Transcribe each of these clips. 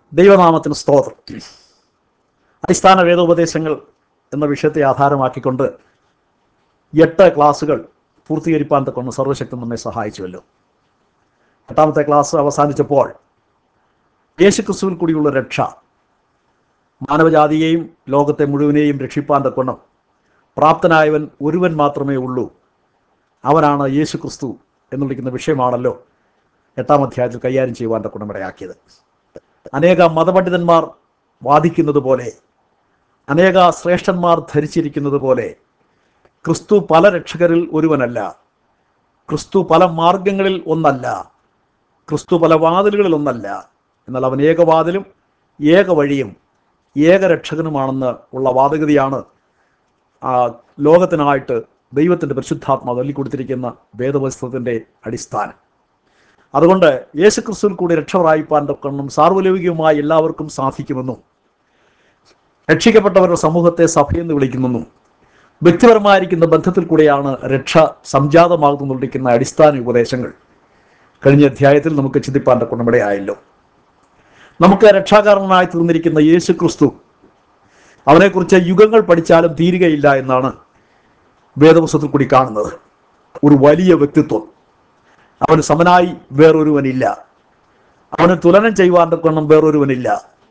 ദൈവനാമത്തിന് സ്തോത്രം അടിസ്ഥാന വേദോപദേശങ്ങൾ എന്ന വിഷയത്തെ ആധാരമാക്കിക്കൊണ്ട് എട്ട് ക്ലാസ്സുകൾ പൂർത്തീകരിപ്പാൻ തക്കൊണ്ട് സർവശക്തൻ നമ്മെ സഹായിച്ചുവല്ലോ എട്ടാമത്തെ ക്ലാസ് അവസാനിച്ചപ്പോൾ യേശുക്രിസ്തുവിൽ കൂടിയുള്ള രക്ഷ മാനവജാതിയെയും ലോകത്തെ മുഴുവനെയും രക്ഷിപ്പാൻ തക്കൊണ്ണം പ്രാപ്തനായവൻ ഒരുവൻ മാത്രമേ ഉള്ളൂ അവനാണ് യേശുക്രിസ്തു എന്ന് വിളിക്കുന്ന വിഷയമാണല്ലോ എട്ടാം അധ്യായത്തിൽ കൈകാര്യം ചെയ്യുവാൻ തക്കൊണ്ണം ഇടയാക്കിയത് അനേക മതപണ്ഡിതന്മാർ വാദിക്കുന്നത് പോലെ അനേക ശ്രേഷ്ഠന്മാർ ധരിച്ചിരിക്കുന്നത് പോലെ ക്രിസ്തു പല രക്ഷകരിൽ ഒരുവനല്ല ക്രിസ്തു പല മാർഗങ്ങളിൽ ഒന്നല്ല ക്രിസ്തു പല വാതിലുകളിൽ ഒന്നല്ല എന്നാൽ അവൻ ഏകവാതിലും ഏക വഴിയും ഏക രക്ഷകനുമാണെന്ന് ഉള്ള വാദഗതിയാണ് ആ ലോകത്തിനായിട്ട് ദൈവത്തിൻ്റെ പരിശുദ്ധാത്മാവ് തള്ളിക്കൊടുത്തിരിക്കുന്ന വേദപുസ്തകത്തിൻ്റെ അടിസ്ഥാനം അതുകൊണ്ട് യേശുക്രിസ്തുവിൽ കൂടി രക്ഷ പ്രാപിപ്പാൻ തക്കണം സാർവലൗകികമായി എല്ലാവർക്കും സാധിക്കുമെന്നും രക്ഷിക്കപ്പെട്ടവരുടെ സമൂഹത്തെ സഭയെന്ന് വിളിക്കുമെന്നും വ്യക്തിപരമായിരിക്കുന്ന ബന്ധത്തിൽ കൂടെയാണ് രക്ഷ സംജാതമാകുന്നുണ്ടിരിക്കുന്ന അടിസ്ഥാന ഉപദേശങ്ങൾ കഴിഞ്ഞ അധ്യായത്തിൽ നമുക്ക് ചിന്തിപ്പാൻ തക്കണമിടയായല്ലോ നമുക്ക് രക്ഷാകാരണനായി തീർന്നിരിക്കുന്ന യേശു ക്രിസ്തു അവനെക്കുറിച്ച് യുഗങ്ങൾ പഠിച്ചാലും തീരുകയില്ല എന്നാണ് വേദപുസ്തകത്തിൽ കൂടി കാണുന്നത് ഒരു വലിയ വ്യക്തിത്വം അവന് സമനായി വേറൊരുവനില്ല അവന് തുലനം ചെയ്യുവാൻ തക്കണം വേറൊരുവനില്ല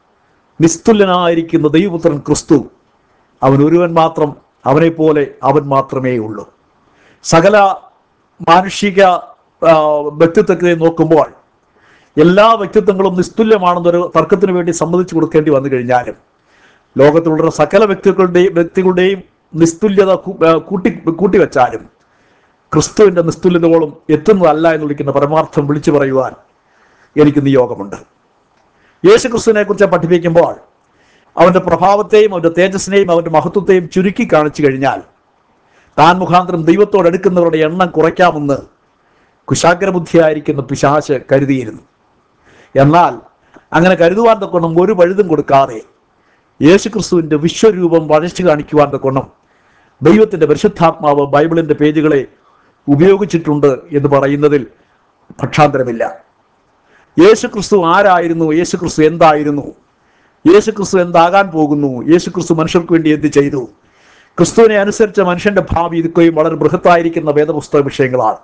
നിസ്തുല്യനായിരിക്കുന്ന ദൈവപുത്രൻ ക്രിസ്തു അവൻ ഒരുവൻ മാത്രം അവനെപ്പോലെ അവൻ മാത്രമേ ഉള്ളൂ സകല മാനുഷിക ആ, വ്യക്തിത്വത്തെ നോക്കുമ്പോൾ എല്ലാ വ്യക്തിത്വങ്ങളും നിസ്തുല്യമാണെന്നൊരു തർക്കത്തിന് വേണ്ടി സമ്മതിച്ചു കൊടുക്കേണ്ടി വന്നു കഴിഞ്ഞാലും ലോകത്തിലുള്ള സകല വ്യക്തികളുടെയും വ്യക്തികളുടെയും നിസ്തുല്യത കൂ- ആ, കൂട്ടി കൂട്ടിവെച്ചാലും ക്രിസ്തുവിന്റെ നിസ്തുല്യതയോളം എത്തുന്നതല്ല എന്ന് വിളിക്കുന്ന പരമാർത്ഥം വിളിച്ചു പറയുവാൻ എനിക്ക് നിയോഗമുണ്ട് യേശു ക്രിസ്തുവിനെ കുറിച്ച് പഠിപ്പിക്കുമ്പോൾ അവന്റെ പ്രഭാവത്തെയും അവന്റെ തേജസ്സിനെയും അവന്റെ മഹത്വത്തെയും ചുരുക്കി കാണിച്ചു കഴിഞ്ഞാൽ താൻ മുഖാന്തരം ദൈവത്തോട് എടുക്കുന്നവരുടെ എണ്ണം കുറയ്ക്കാമെന്ന് കുശാഗ്രബുദ്ധിയായിരിക്കുന്ന പിശാശ് കരുതിയിരുന്നു എന്നാൽ അങ്ങനെ കരുതുവാൻ തക്കൊണ്ണം ഒരു പഴുതും കൊടുക്കാതെ യേശുക്രിസ്തുവിന്റെ വിശ്വരൂപം വഴച്ചു കാണിക്കുവാൻ തക്കൊണ്ണം ദൈവത്തിന്റെ പരിശുദ്ധാത്മാവ് ബൈബിളിന്റെ പേജുകളെ ഉപയോഗിച്ചിട്ടുണ്ട് എന്ന് പറയുന്നതിൽ പക്ഷാന്തരമില്ല യേശുക്രിസ്തു ആരായിരുന്നു യേശുക്രിസ്തു എന്തായിരുന്നു യേശുക്രിസ്തു എന്താകാൻ പോകുന്നു യേശുക്രിസ്തു മനുഷ്യർക്ക് വേണ്ടി എന്ത് ചെയ്തു ക്രിസ്തുവിനെ അനുസരിച്ച മനുഷ്യന്റെ ഭാവി ഇതൊക്കെയും വളരെ ബൃഹത്തായിരിക്കുന്ന വേദപുസ്തക വിഷയങ്ങളാണ്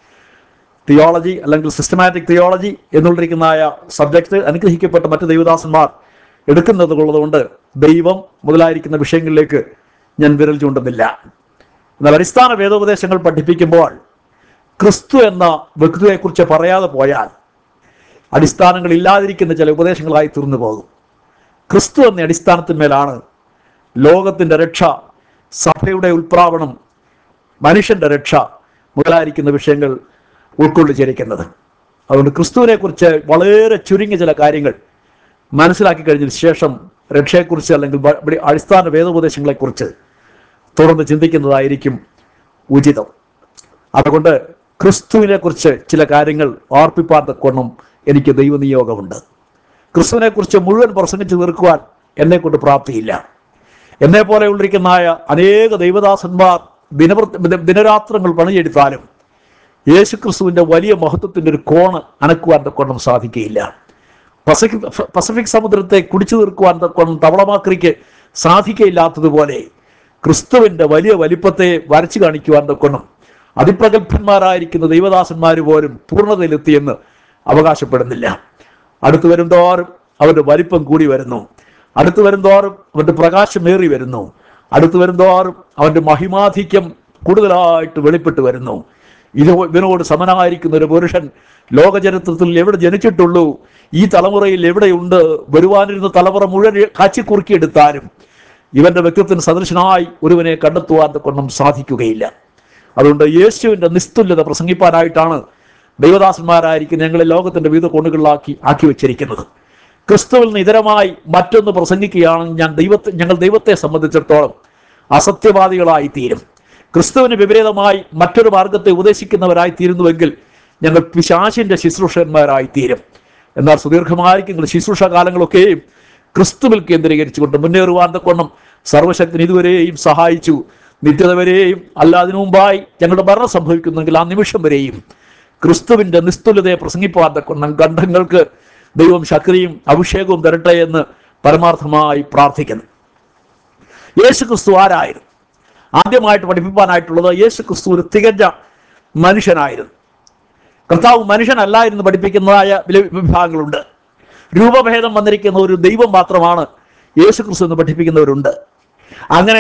തിയോളജി അല്ലെങ്കിൽ സിസ്റ്റമാറ്റിക് തിയോളജി എന്നുള്ളിരിക്കുന്നതായ സബ്ജക്റ്റ് അനുഗ്രഹിക്കപ്പെട്ട മറ്റ് ദൈവദാസന്മാർ എടുക്കുന്നത് ഉള്ളതുകൊണ്ട് ദൈവം മുതലായിരിക്കുന്ന വിഷയങ്ങളിലേക്ക് ഞാൻ വിരൽ ചൂണ്ടുന്നില്ല എന്നാൽ അടിസ്ഥാന വേദോപദേശങ്ങൾ പഠിപ്പിക്കുമ്പോൾ ക്രിസ്തു എന്ന വ്യക്തിയെക്കുറിച്ച് പറയാതെ പോയാൽ അടിസ്ഥാനങ്ങൾ ഇല്ലാതിരിക്കുന്ന ചില ഉപദേശങ്ങളായി തീർന്നു പോകും ക്രിസ്തു എന്ന അടിസ്ഥാനത്തിന്മേലാണ് ലോകത്തിൻ്റെ രക്ഷ സഭയുടെ ഉൽപ്രാവണം മനുഷ്യന്റെ രക്ഷ മുതലായിരിക്കുന്ന വിഷയങ്ങൾ ഉൾക്കൊള്ളിച്ചിരിക്കുന്നത് അതുകൊണ്ട് ക്രിസ്തുവിനെ കുറിച്ച് വളരെ ചുരുങ്ങിയ ചില കാര്യങ്ങൾ മനസ്സിലാക്കി കഴിഞ്ഞതിന് ശേഷം രക്ഷയെക്കുറിച്ച് അല്ലെങ്കിൽ ബ- ഇവിടെ അടിസ്ഥാന വേദോപദേശങ്ങളെക്കുറിച്ച് തുറന്ന് ചിന്തിക്കുന്നതായിരിക്കും ഉചിതം അതുകൊണ്ട് ക്രിസ്തുവിനെ കുറിച്ച് ചില കാര്യങ്ങൾ ഓർപ്പിപ്പാൻ തക്കൊണ്ണം എനിക്ക് ദൈവനിയോഗമുണ്ട് ക്രിസ്തുവിനെ കുറിച്ച് മുഴുവൻ പ്രസംഗിച്ച് തീർക്കുവാൻ എന്നെ കൊണ്ട് പ്രാപ്തിയില്ല എന്നെ പോലെ ഉള്ളിരിക്കുന്നതായ അനേക ദൈവദാസന്മാർ ദിനവൃത്തി ദിന- ദിനരാത്രങ്ങൾ പണിയെടുത്താലും യേശുക്രിസ്തുവിന്റെ വലിയ മഹത്വത്തിന്റെ ഒരു കോണ് അനക്കുവാൻ തക്കൊണ്ണം സാധിക്കുകയില്ല പസഫിക് പസഫിക് സമുദ്രത്തെ കുടിച്ചു തീർക്കുവാൻ തക്കൊണ്ണം തവളമാക്രിക്ക് സാധിക്കയില്ലാത്തതുപോലെ ക്രിസ്തുവിന്റെ വലിയ വലിപ്പത്തെ വരച്ചു കാണിക്കുവാൻ തക്കൊണ്ണം അതിപ്രഗത്ഭന്മാരായിരിക്കുന്ന ദൈവദാസന്മാർ പോലും പൂർണ്ണതയിലെത്തിയെന്ന് അവകാശപ്പെടുന്നില്ല അടുത്തു വരും തോറും അവന്റെ വലിപ്പം കൂടി വരുന്നു അടുത്തു വരും തോറും അവന്റെ പ്രകാശമേറി വരുന്നു അടുത്തു വരും തോറും അവന്റെ മഹിമാധിക്യം കൂടുതലായിട്ട് വെളിപ്പെട്ട് വരുന്നു ഇത് ഇതിനോട് സമനായിരിക്കുന്ന ഒരു പുരുഷൻ ലോകചരിത്രത്തിൽ എവിടെ ജനിച്ചിട്ടുള്ളൂ ഈ തലമുറയിൽ എവിടെയുണ്ട് വരുവാനിരുന്ന തലമുറ മുഴുവൻ കാച്ചിക്കുറുക്കിയെടുത്താലും ഇവന്റെ വ്യക്തിത്വത്തിന് സദൃശനായി ഒരുവനെ കണ്ടെത്തുവാൻ കൊണ്ടും സാധിക്കുകയില്ല അതുകൊണ്ട് യേശുവിന്റെ നിസ്തുല്യത പ്രസംഗിപ്പാനായിട്ടാണ് ദൈവദാസന്മാരായിരിക്കും ഞങ്ങളെ ലോകത്തിന്റെ വിവിധ കോണുകളിലാക്കി ആക്കി വെച്ചിരിക്കുന്നത് ക്രിസ്തുവിൽ നിന്ന് ഇതരമായി മറ്റൊന്ന് പ്രസംഗിക്കുകയാണെങ്കിൽ ഞാൻ ദൈവത്തെ ഞങ്ങൾ ദൈവത്തെ സംബന്ധിച്ചിടത്തോളം അസത്യവാദികളായി തീരും ക്രിസ്തുവിന് വിപരീതമായി മറ്റൊരു മാർഗത്തെ ഉപദേശിക്കുന്നവരായി തീരുന്നുവെങ്കിൽ ഞങ്ങൾ പിശാചിന്റെ ശുശ്രൂഷകന്മാരായി തീരും എന്നാൽ സുദീർഘമായിരിക്കും ശുശ്രൂഷ കാലങ്ങളൊക്കെയും ക്രിസ്തുവിൽ കേന്ദ്രീകരിച്ചുകൊണ്ട് മുന്നേറുവാൻ തക്കൊണ്ണം സർവശക്തൻ ഇതുവരെയും സഹായിച്ചു നിത്യത വരെയും അല്ല അതിനു മുമ്പായി ഞങ്ങളുടെ മരണം സംഭവിക്കുന്നെങ്കിൽ ആ നിമിഷം വരെയും ക്രിസ്തുവിന്റെ നിസ്തുല്യതയെ പ്രസംഗിപ്പാൻ തക്കൊണ്ണം ഗണ്ഡങ്ങൾക്ക് ദൈവം ശക്തിയും അഭിഷേകവും തരട്ടെ എന്ന് പരമാർത്ഥമായി പ്രാർത്ഥിക്കുന്നു യേശു ക്രിസ്തു ആരായിരുന്നു ആദ്യമായിട്ട് പഠിപ്പിക്കാനായിട്ടുള്ളത് യേശു ക്രിസ്തു ഒരു തികഞ്ഞ മനുഷ്യനായിരുന്നു കർത്താവ് മനുഷ്യനല്ലായിരുന്നു പഠിപ്പിക്കുന്നതായ വില- വിഭാഗങ്ങളുണ്ട് രൂപഭേദം വന്നിരിക്കുന്ന ഒരു ദൈവം മാത്രമാണ് യേശു ക്രിസ്തു എന്ന് പഠിപ്പിക്കുന്നവരുണ്ട് അങ്ങനെ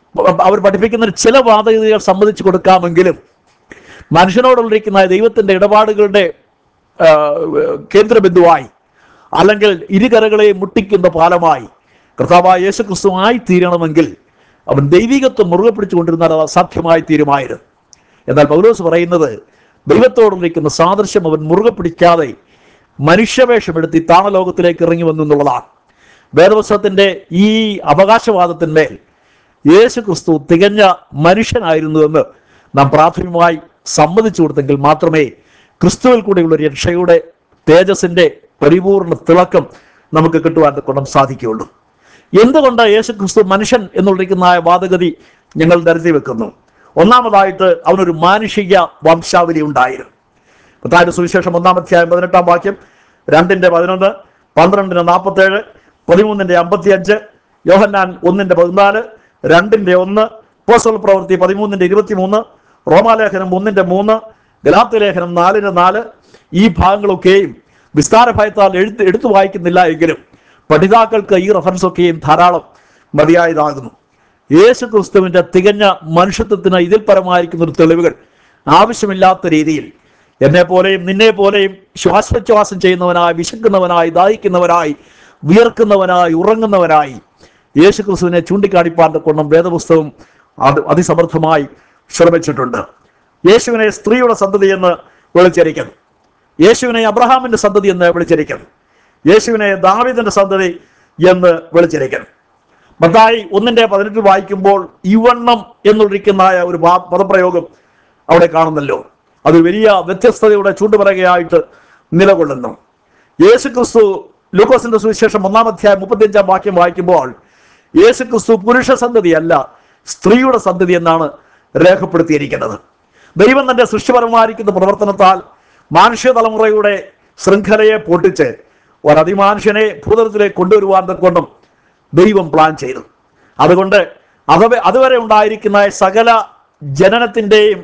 അവർ പഠിപ്പിക്കുന്ന ചില വാദഗതികൾ സമ്മതിച്ചു കൊടുക്കാമെങ്കിലും മനുഷ്യനോടുള്ളിരിക്കുന്ന ദൈവത്തിന്റെ ഇടപാടുകളുടെ ആ, കേന്ദ്രബിന്ദുവായി അല്ലെങ്കിൽ ഇരുകരകളെ മുട്ടിക്കുന്ന പാലമായി കർത്താവായ യേശു ക്രിസ്തു ആയി തീരണമെങ്കിൽ അവൻ ദൈവികത്വം മുറുകെ പിടിച്ചുകൊണ്ടിരുന്നാൽ അത് അസാധ്യമായി തീരുമായിരുന്നു എന്നാൽ പൗലോസ് പറയുന്നത് ദൈവത്തോടുള്ളിരിക്കുന്ന സാദൃശ്യം അവൻ മുറുകെ പിടിക്കാതെ മനുഷ്യവേഷമെടുത്ത് ഈ താണലോകത്തിലേക്ക് ഇറങ്ങി വന്നു എന്നുള്ളതാണ് വേദപുസ്തകത്തിന്റെ ഈ അവകാശവാദത്തിന്മേൽ യേശു ക്രിസ്തു തികഞ്ഞ മനുഷ്യനായിരുന്നുവെന്ന് നാം പ്രാഥമികമായി സമ്മതിച്ചു കൊടുത്തെങ്കിൽ മാത്രമേ ക്രിസ്തുവിൽ കൂടെയുള്ള ഒരു രക്ഷയുടെ തേജസിന്റെ പരിപൂർണ തിളക്കം നമുക്ക് കിട്ടുവാൻ കൊണ്ടും സാധിക്കുകയുള്ളൂ എന്തുകൊണ്ട് യേശു ക്രിസ്തു മനുഷ്യൻ എന്നുള്ളിരിക്കുന്ന ആ വാദഗതി ഞങ്ങൾ നിരത്തി വെക്കുന്നു ഒന്നാമതായിട്ട് അവനൊരു മാനുഷിക വംശാവലി ഉണ്ടായിരുന്നു കർത്താവിന്റെ സുവിശേഷം ഒന്നാം അധ്യായം പതിനെട്ടാം വാക്യം രണ്ടിന്റെ പതിനൊന്ന് പന്ത്രണ്ടിന്റെ നാൽപ്പത്തേഴ് പതിമൂന്നിന്റെ അമ്പത്തിയഞ്ച് യോഹന്നാൻ ഒന്നിന്റെ പതിനാല് രണ്ടിന്റെ ഒന്ന് പോസ്റ്റൽ പ്രവൃത്തി പതിമൂന്നിന്റെ ഇരുപത്തിമൂന്ന് റോമാലേഖനം ഒന്നിന്റെ മൂന്ന് ഗലാത്ത് ലേഖനം നാലിന്റെ നാല് ഈ ഭാഗങ്ങളൊക്കെയും വിസ്താര ഭയത്താൽ എഴുത്ത് എടുത്തു വായിക്കുന്നില്ല എങ്കിലും പഠിതാക്കൾക്ക് ഈ റഫറൻസ് ഒക്കെയും ധാരാളം മതിയായതാകുന്നു യേശു ക്രിസ്തുവിന്റെ തികഞ്ഞ മനുഷ്യത്വത്തിന് ഇതിൽ പരമായിരിക്കുന്ന ഒരു തെളിവുകൾ ആവശ്യമില്ലാത്ത രീതിയിൽ എന്നെ പോലെയും നിന്നെ പോലെയും ശ്വാസോച്ഛ്വാസം ചെയ്യുന്നവനായി വിശക്കുന്നവനായി ദാഹിക്കുന്നവനായി വിയർക്കുന്നവനായി ഉറങ്ങുന്നവനായി യേശു ക്രിസ്തുവിനെ ചൂണ്ടിക്കാണിപ്പാൻ കൊണ്ടും വേദപുസ്തകം അത് അതിസമർത്ഥമായി ശ്രമിച്ചിട്ടുണ്ട് യേശുവിനെ സ്ത്രീയുടെ സന്തതി എന്ന് വിളിച്ചിരിക്കുന്നു യേശുവിനെ അബ്രഹാമിന്റെ സന്തതി എന്ന് വിളിച്ചിരിക്കുന്നു യേശുവിനെ ദാവിദിന്റെ സന്തതി എന്ന് വിളിച്ചിരിക്കുന്നു മത്തായി ഒന്നിന്റെ പതിനെട്ടിൽ വായിക്കുമ്പോൾ ഇവണ്ണം എന്നുള്ളിരിക്കുന്ന ഒരു വാ- പദപ്രയോഗം അവിടെ കാണുന്നല്ലോ അത് വലിയ വ്യത്യസ്തതയുടെ ചൂണ്ടുപറകയായിട്ട് നിലകൊള്ളുന്നു യേശു ക്രിസ്തു ലൂക്കോസിന്റെ സുവിശേഷം ഒന്നാം അധ്യായം മുപ്പത്തിയഞ്ചാം വാക്യം വായിക്കുമ്പോൾ യേശു ക്രിസ്തു പുരുഷ സന്തതിയല്ല സ്ത്രീയുടെ സന്തതി എന്നാണ് രേഖപ്പെടുത്തിയിരിക്കുന്നത് ദൈവം തന്റെ സൃഷ്ടിപരമായിരിക്കുന്ന പ്രവർത്തനത്താൽ മാനുഷ്യ തലമുറയുടെ ശൃംഖലയെ പൊട്ടിച്ച് ഒരതിമാനുഷ്യനെ ഭൂതലത്തിലേക്ക് കൊണ്ടുവരുവാൻ കൊണ്ടും ദൈവം പ്ലാൻ ചെയ്തു അതുകൊണ്ട് അത് അതുവരെ ഉണ്ടായിരിക്കുന്ന സകല ജനനത്തിൻ്റെയും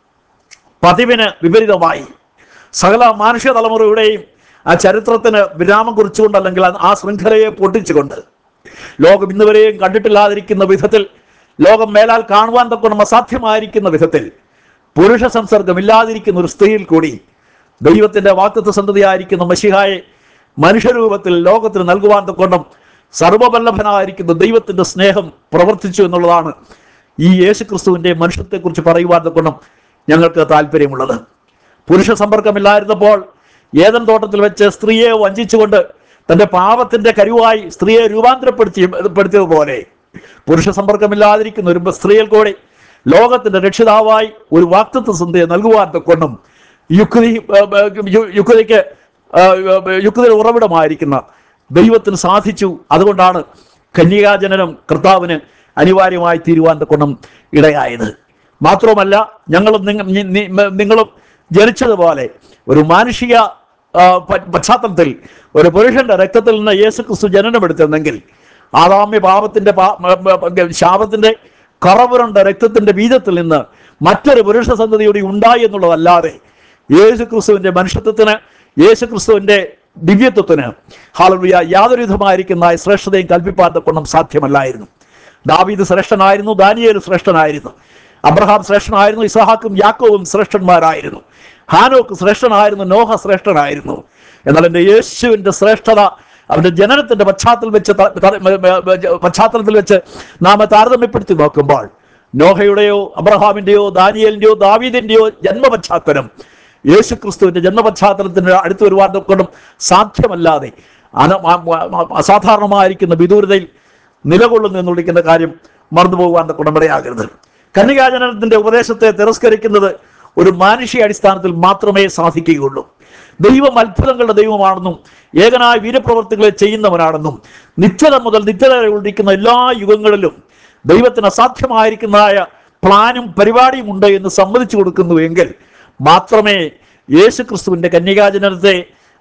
പതിവിന് വിപരീതമായി സകല മാനുഷ്യ തലമുറയുടെയും ആ ചരിത്രത്തിന് വിരാമം കുറിച്ചുകൊണ്ട് അല്ലെങ്കിൽ ആ ശൃംഖലയെ പൊട്ടിച്ചുകൊണ്ട് ലോകം ഇന്നുവരെയും കണ്ടിട്ടില്ലാതിരിക്കുന്ന വിധത്തിൽ ലോകം മേലാൽ കാണുവാൻ തക്കണം അസാധ്യമായിരിക്കുന്ന വിധത്തിൽ പുരുഷ സംസർഗമില്ലാതിരിക്കുന്ന ഒരു സ്ത്രീയിൽ കൂടി ദൈവത്തിന്റെ വാക്തത്വ സന്തതിയായിരിക്കുന്ന മഷിഹായെ മനുഷ്യരൂപത്തിൽ ലോകത്തിന് നൽകുവാൻ തക്കൊണ്ടും സർവവല്ലഭനായിരിക്കുന്ന ദൈവത്തിന്റെ സ്നേഹം പ്രവർത്തിച്ചു എന്നുള്ളതാണ് ഈ യേശുക്രിസ്തുവിന്റെ മനുഷ്യത്തെക്കുറിച്ച് പറയുവാൻ തക്കൊണ്ടും ഞങ്ങൾക്ക് താല്പര്യമുള്ളത് പുരുഷ സമ്പർക്കമില്ലായിരുന്നപ്പോൾ ഏതൻ തോട്ടത്തിൽ വെച്ച് സ്ത്രീയെ വഞ്ചിച്ചുകൊണ്ട് തന്റെ പാപത്തിന്റെ കരുവായി സ്ത്രീയെ രൂപാന്തരപ്പെടുത്തി പെടുത്തിയതുപോലെ പുരുഷ സമ്പർക്കമില്ലാതിരിക്കുന്ന ഒരു സ്ത്രീയിൽ കൂടി ലോകത്തിന്റെ രക്ഷിതാവായി ഒരു വാക്തത്വ സന്ധ്യ നൽകുവാൻ കൊണ്ടും യുക്തി യുക്തിക്ക് യുക്തിയുടെ ഉറവിടമായിരിക്കുന്ന ദൈവത്തിന് സാധിച്ചു അതുകൊണ്ടാണ് കന്യകാജനനം കർത്താവിന് അനിവാര്യമായി തീരുവാൻ കൊണ്ടും ഇടയായത് മാത്രവുമല്ല ഞങ്ങളും നിങ്ങ- നി- നി- നിങ്ങളും ജനിച്ചതുപോലെ ഒരു മാനുഷിക ആ, പ- പശ്ചാത്തലത്തിൽ ഒരു പുരുഷന്റെ രക്തത്തിൽ നിന്ന് യേശു ക്രിസ്തു ജനനമെടുത്തെന്നെങ്കിൽ ആദാമ്യ പാപത്തിന്റെ പാ- മ- മ- ശാപത്തിന്റെ കറവുരണ്ട രക്തത്തിന്റെ ബീജത്തിൽ നിന്ന് മറ്റൊരു പുരുഷ സന്തതിയുടെ ഉണ്ടായി എന്നുള്ളതല്ലാതെ യേശു ക്രിസ്തുവിന്റെ മനുഷ്യത്വത്തിന് യേശു ക്രിസ്തുവിന്റെ ദിവ്യത്വത്തിന് ഹാലറിയ യാതൊരു വിധമായിരിക്കുന്ന ശ്രേഷ്ഠതയും കൽപ്പിപ്പാൻ കൊണ്ടും സാധ്യമല്ലായിരുന്നു ദാവീദ് ശ്രേഷ്ഠനായിരുന്നു ദാനിയേൽ ശ്രേഷ്ഠനായിരുന്നു അബ്രഹാം ശ്രേഷ്ഠനായിരുന്നു ഇസഹാക്കും യാക്കോവും ശ്രേഷ്ഠന്മാരായിരുന്നു ഹാനോക്ക് ശ്രേഷ്ഠനായിരുന്നു നോഹ ശ്രേഷ്ഠനായിരുന്നു എന്നാൽ എൻ്റെ യേശുവിൻ്റെ ശ്രേഷ്ഠത അവന്റെ ജനനത്തിന്റെ പശ്ചാത്തലത്തിൽ വെച്ച് ത- ത- മ- മ- മ- പശ്ചാത്തലത്തിൽ വെച്ച് നാം താരതമ്യപ്പെടുത്തി നോക്കുമ്പോൾ നോഹയുടെയോ അബ്രഹാമിന്റെയോ ദാനിയലിന്റെയോ ദാവീദിന്റെയോ ജന്മപശ്ചാത്തലം യേശു ക്രിസ്തുവിന്റെ ജന്മപശ്ചാത്തലത്തിന് അടുത്ത് വരുവാൻ കൊണ്ടും സാധ്യമല്ലാതെ അന- ആ- ആ- അസാധാരണമായിരിക്കുന്ന വിദൂരതയിൽ നിലകൊള്ളുന്നു എന്ന് വിളിക്കുന്ന കാര്യം മറന്നു പോകുവാൻ ഗുണമിടയാകരുത് കന്യകാജനത്തിന്റെ ഉപദേശത്തെ തിരസ്കരിക്കുന്നത് ഒരു മാനുഷിക അടിസ്ഥാനത്തിൽ മാത്രമേ സാധിക്കുകയുള്ളൂ ദൈവം അത്ഭുതങ്ങളുടെ ദൈവമാണെന്നും ഏകനായ വീരപ്രവർത്തികളെ ചെയ്യുന്നവനാണെന്നും നിത്യത മുതൽ നിത്യത വരെ ഉള്ളിരിക്കുന്ന എല്ലാ യുഗങ്ങളിലും ദൈവത്തിന് അസാധ്യമായിരിക്കുന്നതായ പ്ലാനും പരിപാടിയും ഉണ്ട് എന്ന് സമ്മതിച്ചു കൊടുക്കുന്നു എങ്കിൽ മാത്രമേ യേശു ക്രിസ്തുവിന്റെ കന്യകാജനത്തെ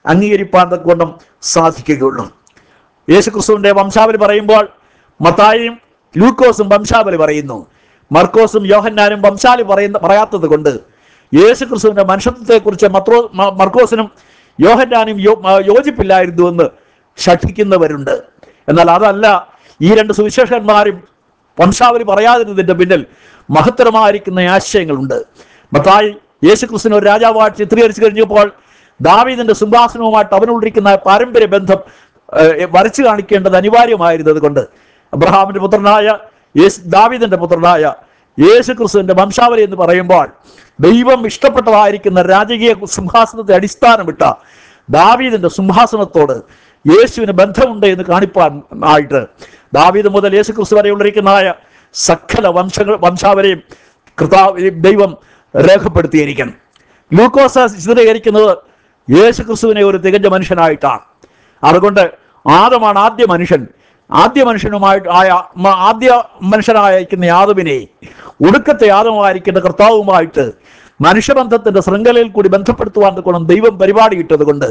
അംഗീകരിപ്പാൻ തക്കവണ്ണം സാധിക്കുകയുള്ളൂ യേശുക്രിസ്തുവിന്റെ വംശാവലി പറയുമ്പോൾ മത്തായും ലൂക്കോസും വംശാവലി പറയുന്നു മർക്കോസും യോഹന്നാനും വംശാവലി പറയുന്ന പറയാത്തത് കൊണ്ട് യേശുക്രിസ്തുവിന്റെ മനുഷ്യത്വത്തെക്കുറിച്ച് മത്രോ മ- മർക്കോസിനും യോഹന്നാനും യോ ആ, യോജിപ്പില്ലായിരുന്നു എന്ന് ശഠിക്കുന്നവരുണ്ട് എന്നാൽ അതല്ല ഈ രണ്ട് സുവിശേഷന്മാരും വംശാവലി പറയാതിരുന്നതിന്റെ പിന്നിൽ മഹത്തരമായിരിക്കുന്ന ആശയങ്ങളുണ്ട് മത്തായി യേശുക്രിസ്തുവിനെ ഒരു രാജാവായിട്ട് ചിത്രീകരിച്ചു കഴിഞ്ഞപ്പോൾ ദാവീദിന്റെ സിംഹാസനവുമായിട്ട് അവനുള്ളിരിക്കുന്ന പാരമ്പര്യ ബന്ധം ഏഹ്, വരച്ചു കാണിക്കേണ്ടത് അനിവാര്യമായിരുന്നത് കൊണ്ട് അബ്രഹാമിന്റെ പുത്രനായ യേശു ദാവീദിന്റെ പുത്രനായ യേശു ക്രിസ്തുവിന്റെ വംശാവലി എന്ന് പറയുമ്പോൾ ദൈവം ഇഷ്ടപ്പെട്ടതായിരിക്കുന്ന രാജകീയ സിംഹാസനത്തെ അടിസ്ഥാനമിട്ട ദാവീദിന്റെ സിംഹാസനത്തോട് യേശുവിന് ബന്ധമുണ്ട് എന്ന് കാണിപ്പാൻ ആയിട്ട് ദാവീദ് മുതൽ യേശു ക്രിസ്തു വരെയുള്ളിരിക്കുന്നതായ സകല വംശങ്ങൾ വംശാവലിയും കർത്താവ് ദൈവം രേഖപ്പെടുത്തിയിരിക്കുന്നു ലൂക്കോസ ചിത്രീകരിക്കുന്നത് യേശു ക്രിസ്തുവിനെ ഒരു തികഞ്ഞ മനുഷ്യനായിട്ടാണ് അതുകൊണ്ട് ആദമാണ് ആദ്യ മനുഷ്യൻ ആദ്യ മനുഷ്യനുമായിട്ട് ആയ മ- ആദ്യ മനുഷ്യനായിരിക്കുന്ന യാദവിനെ ഒടുക്കത്തെ യാദമായിരിക്കുന്ന കർത്താവുമായിട്ട് മനുഷ്യബന്ധത്തിന്റെ ശൃംഖലയിൽ കൂടി ബന്ധപ്പെടുത്തുവാൻ ഗുണം ദൈവം പരിപാടി ഇട്ടത് കൊണ്ട്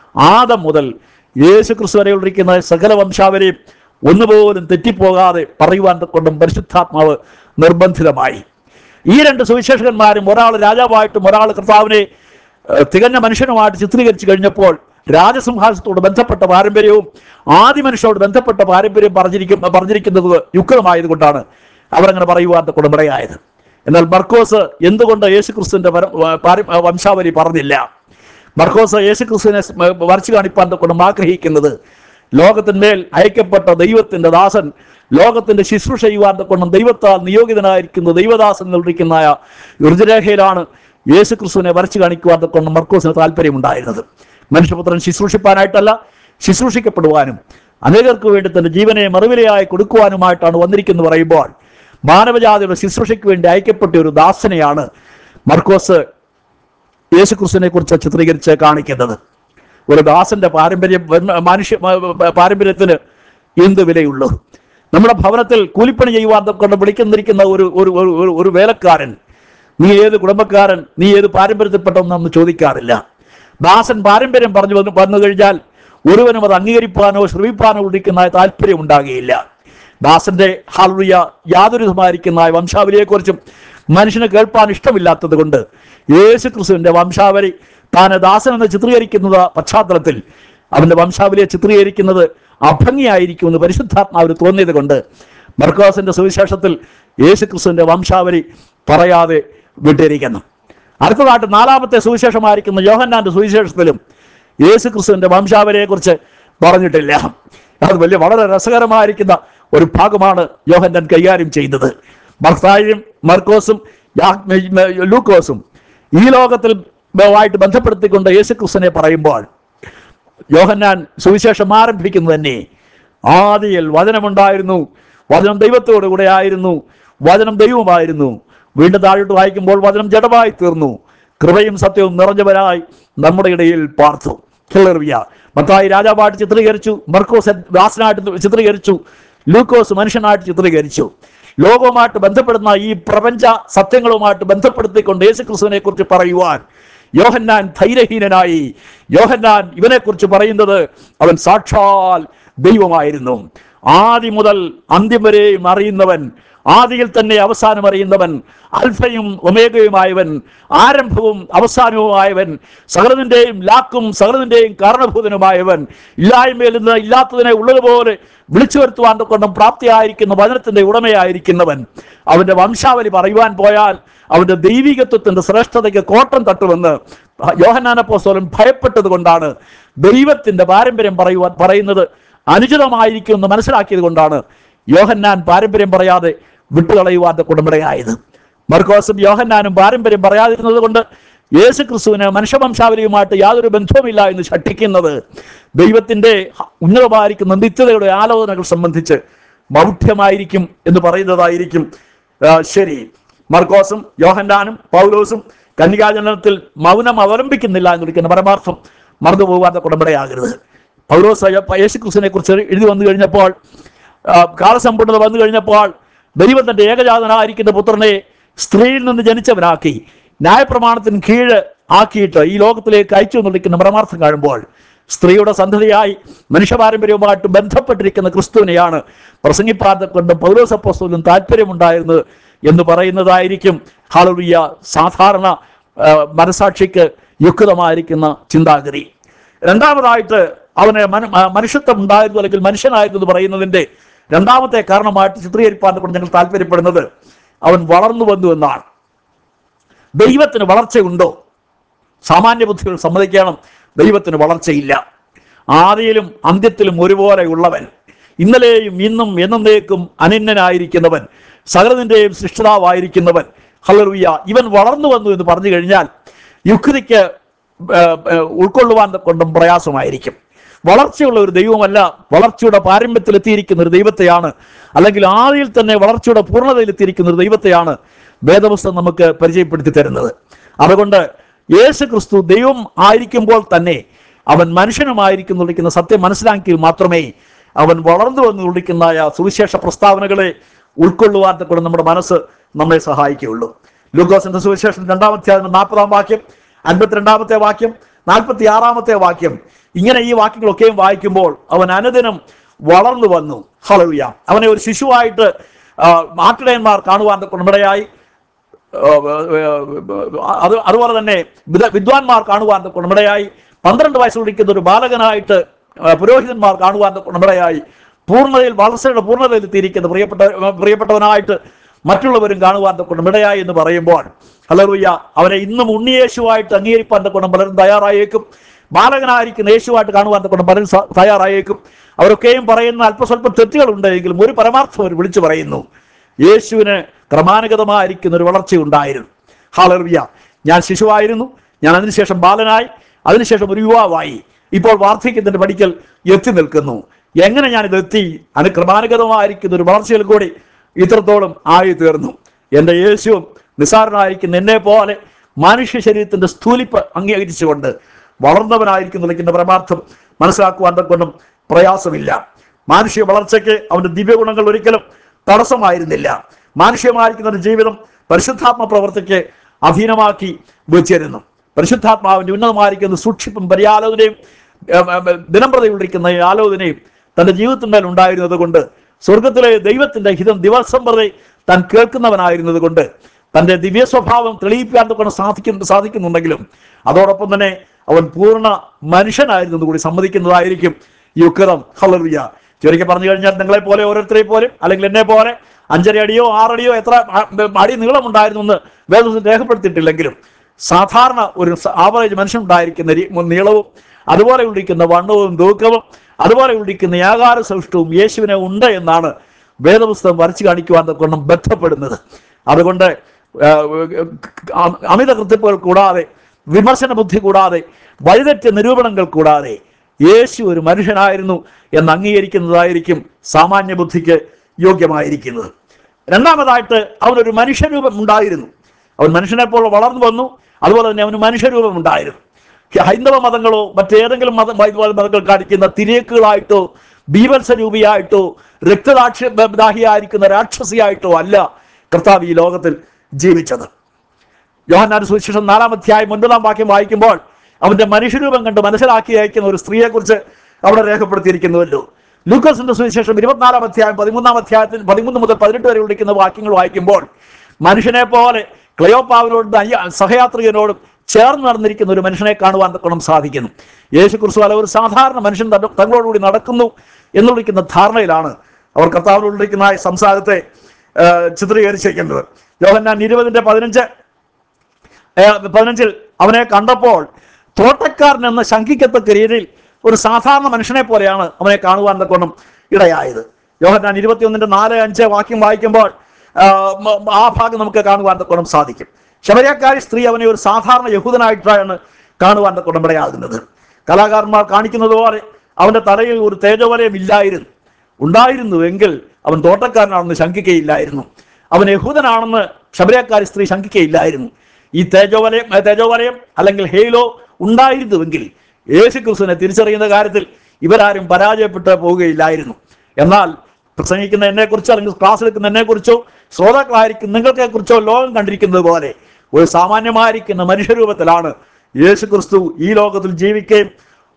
ആദം മുതൽ യേശു ക്രിസ്തു വരെയുള്ളിരിക്കുന്ന സകല വംശാവരെയും ഒന്നുപോലും തെറ്റിപ്പോകാതെ പറയുവാൻ കൊണ്ടും പരിശുദ്ധാത്മാവ് നിർബന്ധിതമായി ഈ രണ്ട് സുവിശേഷകന്മാരും ഒരാൾ രാജാവായിട്ടും ഒരാൾ കർത്താവിനെ ഏഹ്, തികഞ്ഞ മനുഷ്യനുമായിട്ട് ചിത്രീകരിച്ചു കഴിഞ്ഞപ്പോൾ രാജസിംഹാസനത്തോട് ബന്ധപ്പെട്ട പാരമ്പര്യവും ആദ്യ മനുഷ്യരോട് ബന്ധപ്പെട്ട പാരമ്പര്യം പറഞ്ഞിരിക്കും പറഞ്ഞിരിക്കുന്നത് യുക്തമായതുകൊണ്ടാണ് അവരങ്ങനെ പറയുവാൻ കൊടുമിടയായത് എന്നാൽ മർക്കോസ് എന്തുകൊണ്ട് യേശുക്രിസ്തുവിന്റെ പര- പാര- വംശാവലി പറഞ്ഞില്ല മർക്കോസ് യേശുക്രിസ്തുവിനെ സ്മ- വരച്ചു കാണിപ്പാൻ കൊണ്ടും ആഗ്രഹിക്കുന്നത് ലോകത്തിന്മേൽ അയക്കപ്പെട്ട ദൈവത്തിന്റെ ദാസൻ ലോകത്തിന്റെ ശുശ്രൂഷ ചെയ്യുവാൻ കൊണ്ടും ദൈവത്താൽ നിയോഗിതനായിരിക്കുന്ന ദൈവദാസൻ നിർമ്മിക്കുന്ന ഋതുരേഖയിലാണ് യേശുക്രിസ്തുവിനെ വരച്ചു കാണിക്കുവാൻ കൊണ്ടും മർക്കോസിന് താല്പര്യമുണ്ടായിരുന്നത് മനുഷ്യപുത്രൻ ശുശ്രൂഷിപ്പാനായിട്ടല്ല ശുശ്രൂഷിക്കപ്പെടുവാനും അനേകർക്ക് വേണ്ടി തന്റെ ജീവനെ മറുവിലയായി കൊടുക്കുവാനുമായിട്ടാണ് വന്നിരിക്കുന്നത് പറയുമ്പോൾ മാനവജാതിയുടെ ശുശ്രൂഷയ്ക്ക് വേണ്ടി അയക്കപ്പെട്ട ഒരു ദാസനെയാണ് മർക്കോസ് യേശുക്രിസ്തുവിനെ കുറിച്ച് ചിത്രീകരിച്ച് കാണിക്കുന്നത് ഒരു ദാസന്റെ പാരമ്പര്യം വന്ന- മനുഷ്യ മ- പാരമ്പര്യത്തിന് എന്ത് വിലയുള്ളൂ നമ്മുടെ ഭവനത്തിൽ കൂലിപ്പണി ചെയ്യുവാൻ കൊണ്ട് വിളിക്കുന്നിരിക്കുന്ന ഒരു ഒരു ഒരു- ഒരു- ഒരു വേലക്കാരൻ നീ ഏത് കുടുംബക്കാരൻ നീ ഏത് പാരമ്പര്യത്തിൽപ്പെട്ടൊന്നും ചോദിക്കാറില്ല ദാസൻ പാരമ്പര്യം പറഞ്ഞു വന്നു വന്നു കഴിഞ്ഞാൽ ഒരുവനും അത് അംഗീകരിപ്പാനോ ശ്രമിപ്പാനോ ഉടിക്കുന്ന താല്പര്യം ഉണ്ടാകുകയില്ല ദാസന്റെ ഹാലുയ യാതൊരു വിധമായിരിക്കുന്ന വംശാവലിയെക്കുറിച്ചും മനുഷ്യന് കേൾപ്പാൻ ഇഷ്ടമില്ലാത്തത് കൊണ്ട് യേശു ക്രിസ്തുവിന്റെ വംശാവലി താൻ ദാസൻ എന്ന് ചിത്രീകരിക്കുന്നത് പശ്ചാത്തലത്തിൽ അവന്റെ വംശാവലിയെ ചിത്രീകരിക്കുന്നത് അഭംഗിയായിരിക്കുമെന്ന് പരിശുദ്ധാത്മാവിന് തോന്നിയത് കൊണ്ട് മർക്കോസിന്റെ സുവിശേഷത്തിൽ യേശു ക്രിസ്തുവിന്റെ വംശാവലി പറയാതെ വിട്ടിരിക്കുന്നു അടുത്തതായിട്ട് നാലാമത്തെ സുവിശേഷമായിരിക്കുന്ന യോഹന്നാന്റെ സുവിശേഷത്തിലും യേശു ക്രിസ്തുവിന്റെ വംശാവലിയെക്കുറിച്ച് പറഞ്ഞിട്ടില്ല അത് വലിയ വളരെ രസകരമായിരിക്കുന്ന ഒരു ഭാഗമാണ് യോഹന്നാൻ കൈകാര്യം ചെയ്യുന്നത് മർത്തായും മർക്കോസും യാ- ലൂക്കോസും ഈ ലോകത്തിൽ ആയിട്ട് ബന്ധപ്പെടുത്തിക്കൊണ്ട് യേശു ക്രിസ്തുവിനെ പറയുമ്പോൾ യോഹന്നാൻ സുവിശേഷം ആരംഭിക്കുന്നത് തന്നെ ആദിയിൽ വചനമുണ്ടായിരുന്നു വചനം ദൈവത്തോടു കൂടെ ആയിരുന്നു വചനം ദൈവമായിരുന്നു വീണ്ടും താഴോട്ട് വായിക്കുമ്പോൾ വചനം ജഡമായി തീർന്നു കൃപയും സത്യവും നിറഞ്ഞവരായി നമ്മുടെ ഇടയിൽ പാർത്തു ഹിലറിയ മത്തായി രാജാവായിട്ട് ചിത്രീകരിച്ചു മർക്കോസ് ദാസനായിട്ട് ചിത്രീകരിച്ചു ലൂക്കോസ് മനുഷ്യനായിട്ട് ചിത്രീകരിച്ചു ലോകവുമായിട്ട് ബന്ധപ്പെടുന്ന ഈ പ്രപഞ്ച സത്യങ്ങളുമായിട്ട് ബന്ധപ്പെടുത്തിക്കൊണ്ട് യേശുക്രിസ്തുവിനെ കുറിച്ച് പറയുവാൻ യോഹന്നാൻ ധൈര്യഹീനനായി യോഹന്നാൻ ഇവനെക്കുറിച്ച് പറയുന്നത് അവൻ സാക്ഷാൽ ദൈവമായിരുന്നു ആദി മുതൽ അന്ത്യം വരെയും അറിയുന്നവൻ ആദിയിൽ തന്നെ അവസാനം അറിയുന്നവൻ അൽഫയും ഒമേഗയുമായവൻ ആരംഭവും അവസാനവുമായവൻ സകലതിൻ്റെയും ലാക്കും സകലതിൻ്റെയും കാരണഭൂതനുമായവൻ ഇല്ലായ്മയിൽ നിന്ന് ഇല്ലാത്തതിനെ ഉള്ളതുപോലെ വിളിച്ചു വരുത്തുവാൻ കൊണ്ടും പ്രാപ്തിയായിരിക്കുന്ന വചനത്തിന്റെ ഉടമയായിരിക്കുന്നവൻ അവന്റെ വംശാവലി പറയുവാൻ പോയാൽ അവന്റെ ദൈവികത്വത്തിന്റെ ശ്രേഷ്ഠതയ്ക്ക് കോട്ടം തട്ടുമെന്ന് യോഹന്നാനപ്പോസ്തോലൻ ഭയപ്പെട്ടത് കൊണ്ടാണ് ദൈവത്തിന്റെ പാരമ്പര്യം പറയുവാൻ പറയുന്നത് അനുചിതമായിരിക്കുമെന്ന് മനസ്സിലാക്കിയത് കൊണ്ടാണ് യോഹന്നാൻ പാരമ്പര്യം പറയാതെ വിട്ടുകളയുവാൻ കുടുംബടയായത് മർക്കോസും യോഹന്നാനും പാരമ്പര്യം പറയാതിരുന്നത് കൊണ്ട് യേശു ക്രിസ്തുവിന് മനുഷ്യവംശാവലിയുമായിട്ട് യാതൊരു ബന്ധവുമില്ല എന്ന് ശഠിക്കുന്നത് ദൈവത്തിന്റെ ഉന്നതമായിരിക്കുന്ന നിത്യതയുടെ ആലോചനകൾ സംബന്ധിച്ച് മൗഢ്യമായിരിക്കും എന്ന് പറയുന്നതായിരിക്കും ആ, ശരി മർക്കോസും യോഹന്നാനും പൗലോസും കന്യകാജനത്തിൽ മൗനം അവലംബിക്കുന്നില്ല എന്ന് വിളിക്കുന്ന പരമാർത്ഥം മറന്നുപോകാത്ത കുടമ്പടയാകരുത് പൗലോസ് യേശുക്രിസ്തുവിനെ കുറിച്ച് എഴുതി വന്നു കഴിഞ്ഞപ്പോൾ ആ, കാലസമ്പൂർണ്ണത വന്നു കഴിഞ്ഞപ്പോൾ ദൈവം തന്റെ ഏകജാതനായിരിക്കുന്ന പുത്രനെ സ്ത്രീയിൽ നിന്ന് ജനിച്ചവനാക്കി ന്യായപ്രമാണത്തിന് കീഴ് ആക്കിയിട്ട് ഈ ലോകത്തിലേക്ക് അയച്ചു നിൽക്കുന്ന പരമാർത്ഥം കാണുമ്പോൾ സ്ത്രീയുടെ സന്ധതിയായി മനുഷ്യപാരമ്പര്യവുമായിട്ട് ബന്ധപ്പെട്ടിരിക്കുന്ന ക്രിസ്തുവിനെയാണ് പ്രസംഗിപ്പാതെ കൊണ്ട് പൗലോസപ്പോസ്തലും താല്പര്യമുണ്ടായിരുന്നത് എന്ന് പറയുന്നതായിരിക്കും ഹാളുറിയ സാധാരണ ആ, മനസാക്ഷിക്ക് യുക്തമായിരിക്കുന്ന ചിന്താഗതി രണ്ടാമതായിട്ട് അവന് മന- ആ, മനുഷ്യത്വം ഉണ്ടായിരുന്നു അല്ലെങ്കിൽ മനുഷ്യനായിരുന്നു എന്ന് പറയുന്നതിന്റെ രണ്ടാമത്തെ കാരണമായിട്ട് ചിത്രീകരിപ്പാൻ കൊണ്ട് ഞങ്ങൾ താല്പര്യപ്പെടുന്നത് അവൻ വളർന്നു വന്നു എന്നാണ് ദൈവത്തിന് വളർച്ചയുണ്ടോ സാമാന്യ ബുദ്ധികൾ സമ്മതിക്കണം ദൈവത്തിന് വളർച്ചയില്ല ആദിയിലും അന്ത്യത്തിലും ഒരുപോലെ ഉള്ളവൻ ഇന്നലെയും ഇന്നും എന്നേക്കും അനന്യനായിരിക്കുന്നവൻ സകലതിൻ്റെയും സൃഷ്ടിതാവായിരിക്കുന്നവൻ ഹലറുയ്യ ഇവൻ വളർന്നു വന്നു എന്ന് പറഞ്ഞു കഴിഞ്ഞാൽ യുക്തിക്ക് ഏ, ഏ, ഉൾക്കൊള്ളുവാൻ കൊണ്ടും പ്രയാസമായിരിക്കും വളർച്ചയുള്ള ഒരു ദൈവമല്ല വളർച്ചയുടെ പാരമ്യത്തിൽ എത്തിയിരിക്കുന്ന ഒരു ദൈവത്തെയാണ് അല്ലെങ്കിൽ ആദിയിൽ തന്നെ വളർച്ചയുടെ പൂർണ്ണതയിൽ എത്തിയിരിക്കുന്ന ഒരു ദൈവത്തെയാണ് വേദപുസ്തകം നമുക്ക് പരിചയപ്പെടുത്തി തരുന്നത് അതുകൊണ്ട് യേശു ക്രിസ്തു ദൈവം ആയിരിക്കുമ്പോൾ തന്നെ അവൻ മനുഷ്യനുമായിരിക്കുന്നു വിളിക്കുന്ന സത്യം മനസ്സിലാക്കിയാൽ മാത്രമേ അവൻ വളർന്നു വന്ന് വിളിക്കുന്ന സുവിശേഷ പ്രസ്താവനകളെ ഉൾക്കൊള്ളുവാൻ കൂടെ നമ്മുടെ മനസ്സ് നമ്മെ സഹായിക്കുകയുള്ളൂ ലൂക്കോസിന്റെ സുവിശേഷം രണ്ടാമത്തെ നാൽപ്പതാം വാക്യം അൻപത്തിരണ്ടാമത്തെ വാക്യം നാൽപ്പത്തി ആറാമത്തെ വാക്യം ഇങ്ങനെ ഈ വാക്യങ്ങളൊക്കെയും വായിക്കുമ്പോൾ അവൻ അനുദിനം വളർന്നു വന്നു ഹളവിയ അവനെ ഒരു ശിശുവായിട്ട് ആ, ആട്ടിടയന്മാർ കാണുവാൻ കൊണ്ടിടയായി അത് അതുപോലെ തന്നെ വിദ- വിദ്വാൻമാർ കാണുവാൻ കൊണ്ടിടയായി പന്ത്രണ്ട് വയസ്സ് കുടിക്കുന്ന ഒരു ബാലകനായിട്ട് ആ, പുരോഹിതന്മാർ കാണുവാൻ കൊണ്ടിടയായി പൂർണ്ണതയിൽ വളർച്ചയുടെ പൂർണ്ണതയിൽ എത്തിയിരിക്കുന്ന പ്രിയപ്പെട്ട പ്രിയപ്പെട്ടവനായിട്ട് മറ്റുള്ളവരും കാണുവാൻ കൊണ്ടിടയായി എന്ന് പറയുമ്പോൾ ഹലറുയ്യ അവനെ ഇന്നും ഉണ്ണിയേശുവായിട്ട് അംഗീകരിപ്പാൻ കൊണ്ടും പലരും തയ്യാറായേക്കും ബാലകനായിരിക്കുന്ന യേശുവായിട്ട് കാണുവാൻ കൊണ്ടും പലരും സ- തയ്യാറായേക്കും അവരൊക്കെയും പറയുന്ന അല്പസ്വല്പം തെറ്റുകളുണ്ട് എങ്കിലും ഒരു പരമാർത്ഥം അവർ വിളിച്ചു പറയുന്നു യേശുവിന് ക്രമാനുഗതമായിരിക്കുന്ന ഒരു വളർച്ചയുണ്ടായിരുന്നു ഹാലർവിയ ഞാൻ ശിശുവായിരുന്നു ഞാൻ അതിനുശേഷം ബാലനായി അതിനുശേഷം ഒരു യുവാവായി ഇപ്പോൾ വാർദ്ധക്യത്തിന്റെ പടിക്കൽ എത്തി നിൽക്കുന്നു എങ്ങനെ ഞാൻ ഇതെത്തി അത് ക്രമാനുഗതമായിരിക്കുന്ന ഒരു വളർച്ചയിൽ കൂടി ഇത്രത്തോളം ആയി തീർന്നു എൻ്റെ യേശുവും നിസാരനായിരിക്കുന്ന എന്നെ പോലെ മനുഷ്യ ശരീരത്തിന്റെ സ്ഥൂലിപ്പ് അംഗീകരിച്ചുകൊണ്ട് വളർന്നവനായിരിക്കുന്ന നിൽക്കുന്ന പരമാർത്ഥം മനസ്സിലാക്കുവാൻ കൊണ്ടും പ്രയാസമില്ല മാനുഷിക വളർച്ചയ്ക്ക് അവന്റെ ദിവ്യഗുണങ്ങൾ ഒരിക്കലും തടസ്സമായിരുന്നില്ല മാനുഷ്യമായിരിക്കുന്ന ഒരു ജീവിതം പരിശുദ്ധാത്മ പ്രവർത്തിക്ക് അധീനമാക്കി വെച്ചിരുന്നു പരിശുദ്ധാത്മാവിന്റെ ഉന്നതമായിരിക്കുന്ന സൂക്ഷിപ്പും പര്യാലോചനയും ഏം, ഏം, ദിനംപ്രതിയുള്ളിരിക്കുന്ന ഈ ആലോചനയും തന്റെ ജീവിതത്തിന്മേൽ ഉണ്ടായിരുന്നത് കൊണ്ട് സ്വർഗത്തിലെ ദൈവത്തിന്റെ ഹിതം ദിവസം പ്രതി താൻ കേൾക്കുന്നവനായിരുന്നത് കൊണ്ട് തന്റെ ദിവ്യ സ്വഭാവം തെളിയിക്കാൻ കൊണ്ട് സാധിക്കുന്നു സാധിക്കുന്നുണ്ടെങ്കിലും അതോടൊപ്പം തന്നെ അവൻ പൂർണ്ണ മനുഷ്യനായിരുന്നു കൂടി സമ്മതിക്കുന്നതായിരിക്കും യുക്തം ഹലറിയ ചുരുക്കി പറഞ്ഞു കഴിഞ്ഞാൽ നിങ്ങളെ പോലെ ഓരോരുത്തരെ പോലെ അല്ലെങ്കിൽ എന്നെ പോലെ അഞ്ചര അടിയോ ആറടിയോ എത്ര അ- അടി നീളമുണ്ടായിരുന്നു എന്ന് വേദത്തിൽ രേഖപ്പെടുത്തിയിട്ടില്ലെങ്കിലും സാധാരണ ഒരു ആവറേജ് മനുഷ്യനുണ്ടായിരിക്കുന്ന രീ- നീളവും അതുപോലെ ഉള്ളിക്കുന്ന വണ്ണവും തൂക്കവും അതുപോലെ ഉള്ളിക്കുന്ന ആകാര സൗഷ്ടവും യേശുവിനെ ഉണ്ട് എന്നാണ് വേദപുസ്തകം വരച്ചു കാണിക്കുവാൻ കൊണ്ടും ബന്ധപ്പെടുന്നത് അതുകൊണ്ട് ആ, ആ, അമിത കൃത്യപ്പുകൾ കൂടാതെ വിമർശന ബുദ്ധി കൂടാതെ വഴിതെറ്റ നിരൂപണങ്ങൾ കൂടാതെ യേശു ഒരു മനുഷ്യനായിരുന്നു എന്ന് അംഗീകരിക്കുന്നതായിരിക്കും സാമാന്യ ബുദ്ധിക്ക് യോഗ്യമായിരിക്കുന്നത് രണ്ടാമതായിട്ട് അവനൊരു മനുഷ്യരൂപം ഉണ്ടായിരുന്നു അവൻ മനുഷ്യനെ പോലെ വളർന്നു വന്നു അതുപോലെ തന്നെ അവന് മനുഷ്യരൂപം ഉണ്ടായിരുന്നു ഹൈന്ദവ മതങ്ങളോ മറ്റേതെങ്കിലും മത വൈദ്യവാദ മതങ്ങൾ കാണിക്കുന്ന തിരക്കുകളായിട്ടോ ബീഭത്സരൂപിയായിട്ടോ രക്തദാക്ഷ ദാഹിയായിരിക്കുന്ന രാക്ഷസിയായിട്ടോ അല്ല കർത്താവ് ഈ ലോകത്തിൽ ജീവിച്ചത് യോഹന്നാൻ സുവിശേഷം നാലാം അധ്യായം ഒൻപതാം വാക്യം വായിക്കുമ്പോൾ അവന്റെ മനുഷ്യരൂപം കണ്ട് മനസ്സിലാക്കി അയക്കുന്ന ഒരു സ്ത്രീയെക്കുറിച്ച് അവിടെ രേഖപ്പെടുത്തിയിരിക്കുന്നുവല്ലോ ലൂക്കോസിന്റെ സുവിശേഷം ഇരുപത്തിനാലാം അധ്യായം പതിമൂന്നാം അധ്യായത്തിൽ പതിമൂന്ന് മുതൽ പതിനെട്ട് വരെ വിളിക്കുന്ന വാക്യങ്ങൾ വായിക്കുമ്പോൾ മനുഷ്യനെ പോലെ ക്ലയോപ്പാവിനോടും അയ്യ- സഹയാത്രികനോടും ചേർന്ന് നടന്നിരിക്കുന്ന ഒരു മനുഷ്യനെ കാണുവാൻ തക്കണം സാധിക്കുന്നു യേശു ക്രിസ്തു അല്ല ഒരു സാധാരണ മനുഷ്യൻ തന്റെ- തങ്ങളോടുകൂടി നടക്കുന്നു എന്ന് വിളിക്കുന്ന ധാരണയിലാണ് അവർ കർത്താവിനോടിരിക്കുന്ന ആ സംസാരത്തെ ആ, ചിത്രീകരിച്ചിരിക്കുന്നത് യോഹന്നാൻ ഇരുപതിന്റെ പതിനഞ്ച് ഏ, പതിനഞ്ചിൽ അവനെ കണ്ടപ്പോൾ തോട്ടക്കാരൻ എന്ന ശങ്കിക്കത്തക്ക രീതിയിൽ ഒരു സാധാരണ മനുഷ്യനെ പോലെയാണ് അവനെ കാണുവാൻ തക്കൊണ്ടും ഇടയായത് യോഹന്നാൻ ഇരുപത്തിയൊന്നിന്റെ നാല് അഞ്ച് വാക്യം വായിക്കുമ്പോൾ ആ, മ- ആ ഭാഗം നമുക്ക് കാണുവാൻ തക്കൊണ്ടും സാധിക്കും ശബരിയക്കാരി സ്ത്രീ അവനെ ഒരു സാധാരണ യഹൂദനായിട്ടാണ് കാണുവാൻ തക്കൊണ്ടും ഇടയാകുന്നത് കലാകാരന്മാർ കാണിക്കുന്നത് പോലെ അവന്റെ തലയിൽ ഒരു തേജോവലയം ഇല്ലായിരുന്നു ഉണ്ടായിരുന്നുവെങ്കിൽ അവൻ തോട്ടക്കാരനാണെന്ന് ശങ്കിക്കയില്ലായിരുന്നു അവൻ യഹൂദനാണെന്ന് ശബരിയക്കാരി സ്ത്രീ ശങ്കിക്കയില്ലായിരുന്നു ഈ തേജോവലയം ഏ, തേജോവലയം അല്ലെങ്കിൽ ഹെയിലോ ഉണ്ടായിരുന്നുവെങ്കിൽ യേശു ക്രിസ്തുവിനെ തിരിച്ചറിയുന്ന കാര്യത്തിൽ ഇവരാരും പരാജയപ്പെട്ട് പോവുകയില്ലായിരുന്നു എന്നാൽ പ്രസംഗിക്കുന്ന എന്നെ കുറിച്ചോ അല്ലെങ്കിൽ ക്ലാസ് എടുക്കുന്ന എന്നെ കുറിച്ചോ ശ്രോതാക്കളായിരിക്കും നിങ്ങളെ കുറിച്ചോ ലോകം കണ്ടിരിക്കുന്നത് പോലെ ഒരു സാമാന്യമായിരിക്കുന്ന മനുഷ്യരൂപത്തിലാണ് യേശു ക്രിസ്തു ഈ ലോകത്തിൽ ജീവിക്കുകയും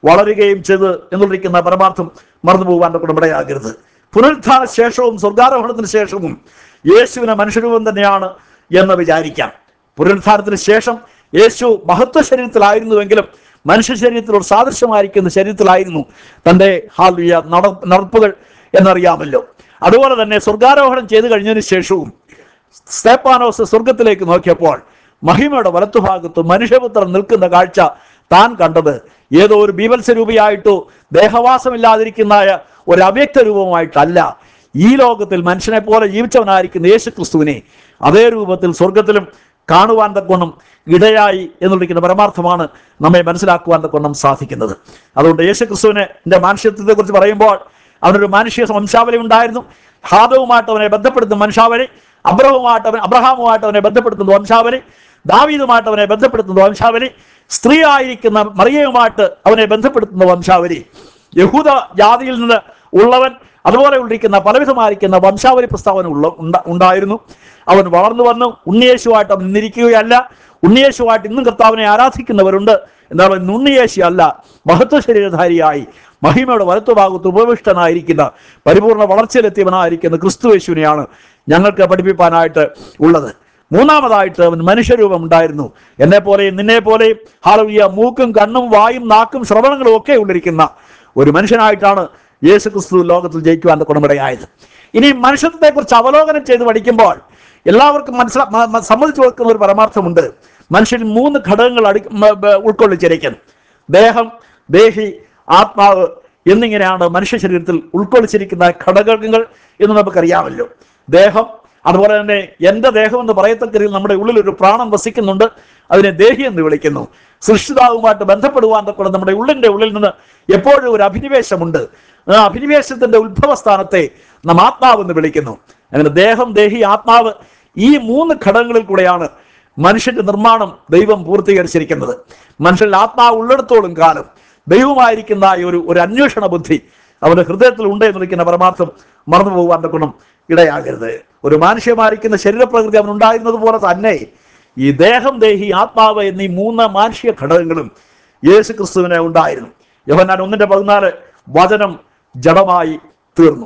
വളരുകയും ചെയ്ത് എന്നുള്ളിരിക്കുന്ന പരമാർത്ഥം മറന്നു പോകാൻ ഇടയാകരുത് പുനരുത്ഥാന ശേഷവും സ്വർഗാരോഹണത്തിന് ശേഷവും യേശുവിനെ മനുഷ്യരൂപം തന്നെയാണ് എന്ന് വിചാരിക്കാം പുനരുത്ഥാനത്തിന് ശേഷം യേശു മഹത്വ ശരീരത്തിലായിരുന്നുവെങ്കിലും മനുഷ്യ ശരീരത്തിൽ ഒരു സാദൃശ്യമായിരിക്കുന്ന ശരീരത്തിലായിരുന്നു തൻ്റെ ഹാൽവിയ നട നടപ്പുകൾ എന്നറിയാമല്ലോ അതുപോലെ തന്നെ സ്വർഗാരോഹണം ചെയ്തു കഴിഞ്ഞതിന് ശേഷവും സ്തേപ്പാനോസ് സ്വർഗത്തിലേക്ക് നോക്കിയപ്പോൾ മഹിമയുടെ വലത്തുഭാഗത്ത് മനുഷ്യപുത്രൻ നിൽക്കുന്ന കാഴ്ച താൻ കണ്ടത് ഏതോ ഒരു ബീഭത്സരൂപിയായിട്ടോ ദേഹവാസമില്ലാതിരിക്കുന്ന ഒരു അവ്യക്ത രൂപമായിട്ടല്ല ഈ ലോകത്തിൽ മനുഷ്യനെ പോലെ ജീവിച്ചവനായിരിക്കുന്ന യേശു ക്രിസ്തുവിനെ അതേ രൂപത്തിൽ സ്വർഗത്തിലും കാണുവാൻ തക്കോണം ഇടയായി എന്നുള്ളിരിക്കുന്ന പരമാർത്ഥമാണ് നമ്മെ മനസ്സിലാക്കുവാൻ തക്കോണം സാധിക്കുന്നത് അതുകൊണ്ട് യേശു ക്രിസ്തുവിനെ മാനുഷ്യത്വത്തെ കുറിച്ച് പറയുമ്പോൾ അവനൊരു മാനുഷിക വംശാവലി ഉണ്ടായിരുന്നു ഹാദവുമായിട്ട് അവനെ ബന്ധപ്പെടുത്തുന്ന വംശാവലി അബ്രഹവുമായിട്ട് അവൻ അബ്രഹാമുമായിട്ട് അവനെ ബന്ധപ്പെടുത്തുന്ന വംശാവലി ദാവീദുമായിട്ട് അവനെ ബന്ധപ്പെടുത്തുന്ന വംശാവലി സ്ത്രീ ആയിരിക്കുന്ന മറിയയുമായിട്ട് അവനെ ബന്ധപ്പെടുത്തുന്ന വംശാവലി യഹൂദ ജാതിയിൽ നിന്ന് ഉള്ളവൻ അതുപോലെ ഉള്ളിരിക്കുന്ന പലവിധമായിരിക്കുന്ന വംശാവലി പ്രസ്താവന ഉള്ള ഉണ്ട- ഉണ്ടായിരുന്നു അവൻ വളർന്നു വന്നു ഉണ്ണിയേശുവായിട്ട് അവൻ നിന്നിരിക്കുകയല്ല ഉണ്ണിയേശുവായിട്ട് ഇന്നും കർത്താവിനെ ആരാധിക്കുന്നവരുണ്ട് എന്നാൽ അവൻ ഉണ്ണിയേശു അല്ല മഹത്വ ശരീരധാരിയായി മഹിമയുടെ വലത്തുഭാഗത്ത് ഉപവിഷ്ടനായിരിക്കുന്ന പരിപൂർണ വളർച്ചയിലെത്തിയവനായിരിക്കുന്ന ക്രിസ്തുവേശുവിനെയാണ് ഞങ്ങൾക്ക് പഠിപ്പിക്കാനായിട്ട് ഉള്ളത് മൂന്നാമതായിട്ട് അവൻ മനുഷ്യരൂപം ഉണ്ടായിരുന്നു എന്നെ പോലെയും നിന്നെ പോലെയും ഹാളവിയ മൂക്കും കണ്ണും വായും നാക്കും ശ്രവണങ്ങളും ഒക്കെ ഉള്ളിരിക്കുന്ന ഒരു മനുഷ്യനായിട്ടാണ് യേശു ക്രിസ്തു ലോകത്തിൽ ജയിക്കുവാൻ ഗുണമിടയായത് ഇനി മനുഷ്യത്വത്തെക്കുറിച്ച് അവലോകനം ചെയ്ത് പഠിക്കുമ്പോൾ എല്ലാവർക്കും മനസ്സിലാ മ- മ- സമ്മതിച്ചു കൊടുക്കുന്ന ഒരു പരമാർത്ഥമുണ്ട് മനുഷ്യൻ മൂന്ന് ഘടകങ്ങൾ അടി മ- ബ- ഉൾക്കൊള്ളിച്ചിരിക്കുന്നു ദേഹം ദേഹി ആത്മാവ് എന്നിങ്ങനെയാണ് മനുഷ്യ ശരീരത്തിൽ ഉൾക്കൊള്ളിച്ചിരിക്കുന്ന ഘടകങ്ങൾ എന്ന് നമുക്കറിയാമല്ലോ ദേഹം അതുപോലെ തന്നെ എൻ്റെ ദേഹം എന്ന് പറയത്തക്ക രീതിയിൽ നമ്മുടെ ഉള്ളിൽ ഒരു പ്രാണം വസിക്കുന്നുണ്ട് അതിനെ ദേഹി എന്ന് വിളിക്കുന്നു സൃഷ്ടിതാവുമായിട്ട് ബന്ധപ്പെടുവാൻ തക്ക നമ്മുടെ ഉള്ളിൻ്റെ ഉള്ളിൽ നിന്ന് എപ്പോഴും ഒരു അഭിനിവേശമുണ്ട് ആ അഭിനിവേശത്തിന്റെ ഉത്ഭവസ്ഥാനത്തെ നാം ആത്മാവ് എന്ന് വിളിക്കുന്നു അങ്ങനെ ദേഹം ദേഹി ആത്മാവ് ഈ മൂന്ന് ഘടകങ്ങളിൽ കൂടെയാണ് മനുഷ്യന്റെ നിർമ്മാണം ദൈവം പൂർത്തീകരിച്ചിരിക്കുന്നത് മനുഷ്യന്റെ ആത്മാവ് ഉള്ളിടത്തോളം കാലം ദൈവമായിരിക്കുന്ന ഈ ഒരു ഒരു അന്വേഷണ ബുദ്ധി അവന്റെ ഹൃദയത്തിൽ ഉണ്ട് എന്ന് വിളിക്കുന്ന പരമാർത്ഥം മറന്നു പോകാൻ ഗുണം ഇടയാകരുത് ഒരു മാനുഷ്യമായിരിക്കുന്ന ശരീരപ്രകൃതി അവൻ ഉണ്ടായിരുന്നത് പോലെ തന്നെ ഈ ദേഹം ദേഹി ആത്മാവ് എന്നീ മൂന്ന് മാനുഷിക ഘടകങ്ങളും യേശു ക്രിസ്തുവിനെ ഉണ്ടായിരുന്നു യോഹന്നാൻ ഒന്നിന്റെ പതിനാല് വചനം ജഡമായി തീർന്നു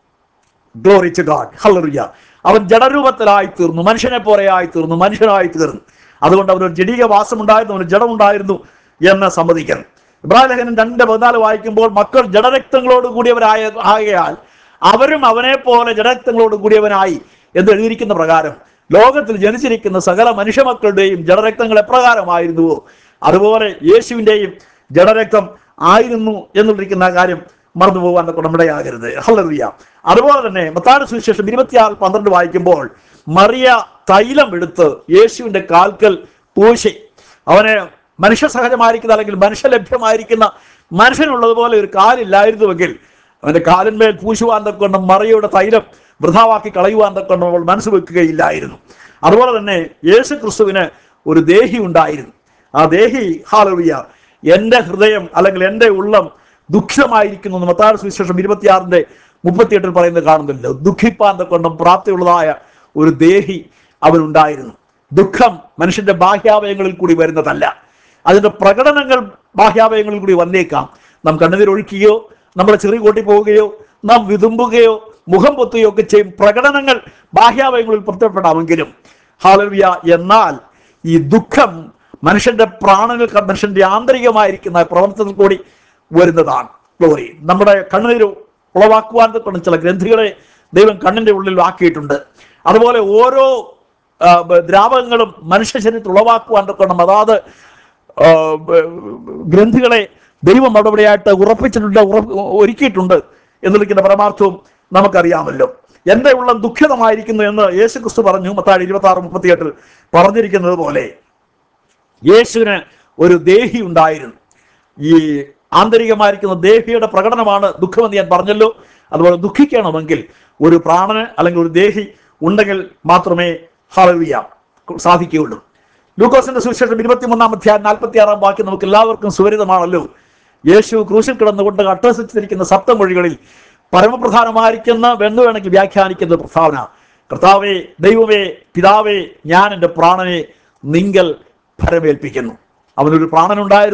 ഗ്ലോറി ടു ഗാഡ് ഹല്ലേലൂയ അവൻ ജഡരൂപത്തിലായി തീർന്നു മനുഷ്യനെ പോലെ ആയി തീർന്നു മനുഷ്യനായി തീർന്നു അതുകൊണ്ട് അവനൊരു ജഡീക വാസം ഉണ്ടായിരുന്നു അവന് ജഡമുണ്ടായിരുന്നു എന്ന് സമ്മതിക്കണം ഇബ്രാഹിം ലേഖനം രണ്ട് പതിനാല് വായിക്കുമ്പോൾ മക്കൾ ജഡരക്തങ്ങളോട് കൂടിയവരായ ആകയാൽ അവരും അവനെ പോലെ ജഡരക്തങ്ങളോട് കൂടിയവനായി എന്ന് എഴുതിയിരിക്കുന്ന പ്രകാരം ലോകത്തിൽ ജനിച്ചിരിക്കുന്ന സകല മനുഷ്യമക്കളുടെയും ജഡരക്തങ്ങൾ എപ്രകാരമായിരുന്നുവോ അതുപോലെ യേശുവിൻ്റെയും ജഡരക്തം ആയിരുന്നു എന്നുള്ളിരിക്കുന്ന കാര്യം മറന്നു പോകാൻ കുടമിടയാകരുത് ഹല്ലേലൂയ അതുപോലെ തന്നെ മത്താട് സുവിശേഷം ഇരുപത്തിയാറ് പന്ത്രണ്ട് വായിക്കുമ്പോൾ മറിയ തൈലം എടുത്ത് യേശുവിന്റെ കാൽക്കൽ പൂശി അവനെ മനുഷ്യ സഹജമായിരിക്കുന്ന അല്ലെങ്കിൽ മനുഷ്യലഭ്യമായിരിക്കുന്ന മനുഷ്യനുള്ളതുപോലെ ഒരു കാലില്ലായിരുന്നുവെങ്കിൽ അവന്റെ കാലിന്മേൽ പൂശുവാൻ തക്കൊണ്ട് മറിയയുടെ തൈലം വൃഥാവാക്കി കളയുവാൻ തക്കൊണ്ട് അവൾ മനസ്സ് വെക്കുകയില്ലായിരുന്നു അതുപോലെ തന്നെ യേശു ക്രിസ്തുവിന് ഒരു ദേഹി ഉണ്ടായിരുന്നു ആ ദേഹി ഹാലവിയ എൻ്റെ ഹൃദയം അല്ലെങ്കിൽ എൻ്റെ ഉള്ളം ദുഃഖിതമായിരിക്കുന്നു എന്ന് മത്തായ സുവിശേഷം ഇരുപത്തിയാറിന്റെ മുപ്പത്തിയെട്ടിൽ പറയുന്നത് കാണുന്നില്ല ദുഃഖിപ്പാൻ കൊണ്ടും പ്രാപ്തിയുള്ളതായ ഒരു ദേഹി അവനുണ്ടായിരുന്നു ദുഃഖം മനുഷ്യന്റെ ബാഹ്യാവയങ്ങളിൽ കൂടി വരുന്നതല്ല അതിന്റെ പ്രകടനങ്ങൾ ബാഹ്യാവയങ്ങളിൽ കൂടി വന്നേക്കാം നാം കണ്ണുനീരൊഴുക്കുകയോ നമ്മളെ ചെറിയ കൂട്ടി പോവുകയോ നാം വിതുമ്പുകയോ മുഖം പൊത്തുകയോ ഒക്കെ ചെയ്യും പ്രകടനങ്ങൾ ബാഹ്യാവയങ്ങളിൽ പുറത്തപ്പെടാമെങ്കിലും ഹാലവിയ എന്നാൽ ഈ ദുഃഖം മനുഷ്യന്റെ പ്രാണങ്ങൾ മനുഷ്യന്റെ ആന്തരികമായിരിക്കുന്ന പ്രവർത്തനത്തിൽ കൂടി വരുന്നതാണ് ഗ്ലോറി നമ്മുടെ കണ്ണുനീര് ഉളവാക്കുവാൻ കൊണ്ട് ചില ഗ്രന്ഥികളെ ദൈവം കണ്ണിന്റെ ഉള്ളിൽ ആക്കിയിട്ടുണ്ട് അതുപോലെ ഓരോ ആ, ബ- ദ്രാവകങ്ങളും മനുഷ്യ ശരീരത്തിൽ ഉളവാക്കുവാൻ കൊണ്ട് അതാത് ആ, ബ- ഗ്രന്ഥികളെ ദൈവം അവിടെയായിട്ട് ഉറപ്പിച്ചിട്ടുണ്ട് ഉറപ്പ് ഒരുക്കിയിട്ടുണ്ട് എന്നുള്ളിക്കുന്ന പരമാർത്ഥവും നമുക്കറിയാമല്ലോ എൻ്റെ ഉള്ളം ദുഃഖിതമായിരിക്കുന്നു എന്ന് യേശു ക്രിസ്തു പറഞ്ഞു മത്താഴ് ഇരുപത്തി ആറ് മുപ്പത്തിയെട്ടിൽ പറഞ്ഞിരിക്കുന്നത് പോലെ യേശുവിന് ഒരു ദേഹി ഉണ്ടായിരുന്നു ഈ ആന്തരികമായിരിക്കുന്ന ദേഹിയുടെ പ്രകടനമാണ് ദുഃഖമെന്ന് ഞാൻ പറഞ്ഞല്ലോ അതുപോലെ ദുഃഖിക്കണമെങ്കിൽ ഒരു പ്രാണന് അല്ലെങ്കിൽ ഒരു ദേഹി ഉണ്ടെങ്കിൽ മാത്രമേ ഹളവിയ സാധിക്കുകയുള്ളൂ ലൂക്കോസിന്റെ സുവിശേഷം ഇരുപത്തിമൂന്നാം അധ്യായം നാൽപ്പത്തി ആറാം വാക്യം നമുക്ക് എല്ലാവർക്കും സുപരിതമാണല്ലോ യേശു ക്രൂശിൽ കിടന്നുകൊണ്ട് അട്ടഹസിച്ചിരിക്കുന്ന സപ്തമൊഴികളിൽ പരമപ്രധാനമായിരിക്കുന്ന എന്ന് വേണമെങ്കിൽ വ്യാഖ്യാനിക്കുന്ന പ്രസ്താവന കർത്താവേ ദൈവമേ പിതാവേ ഞാൻ എൻ്റെ പ്രാണനെ നിങ്കൽ ഫരമേൽപ്പിക്കുന്നു അവനൊരു പ്രാണനുണ്ടായിരുന്നു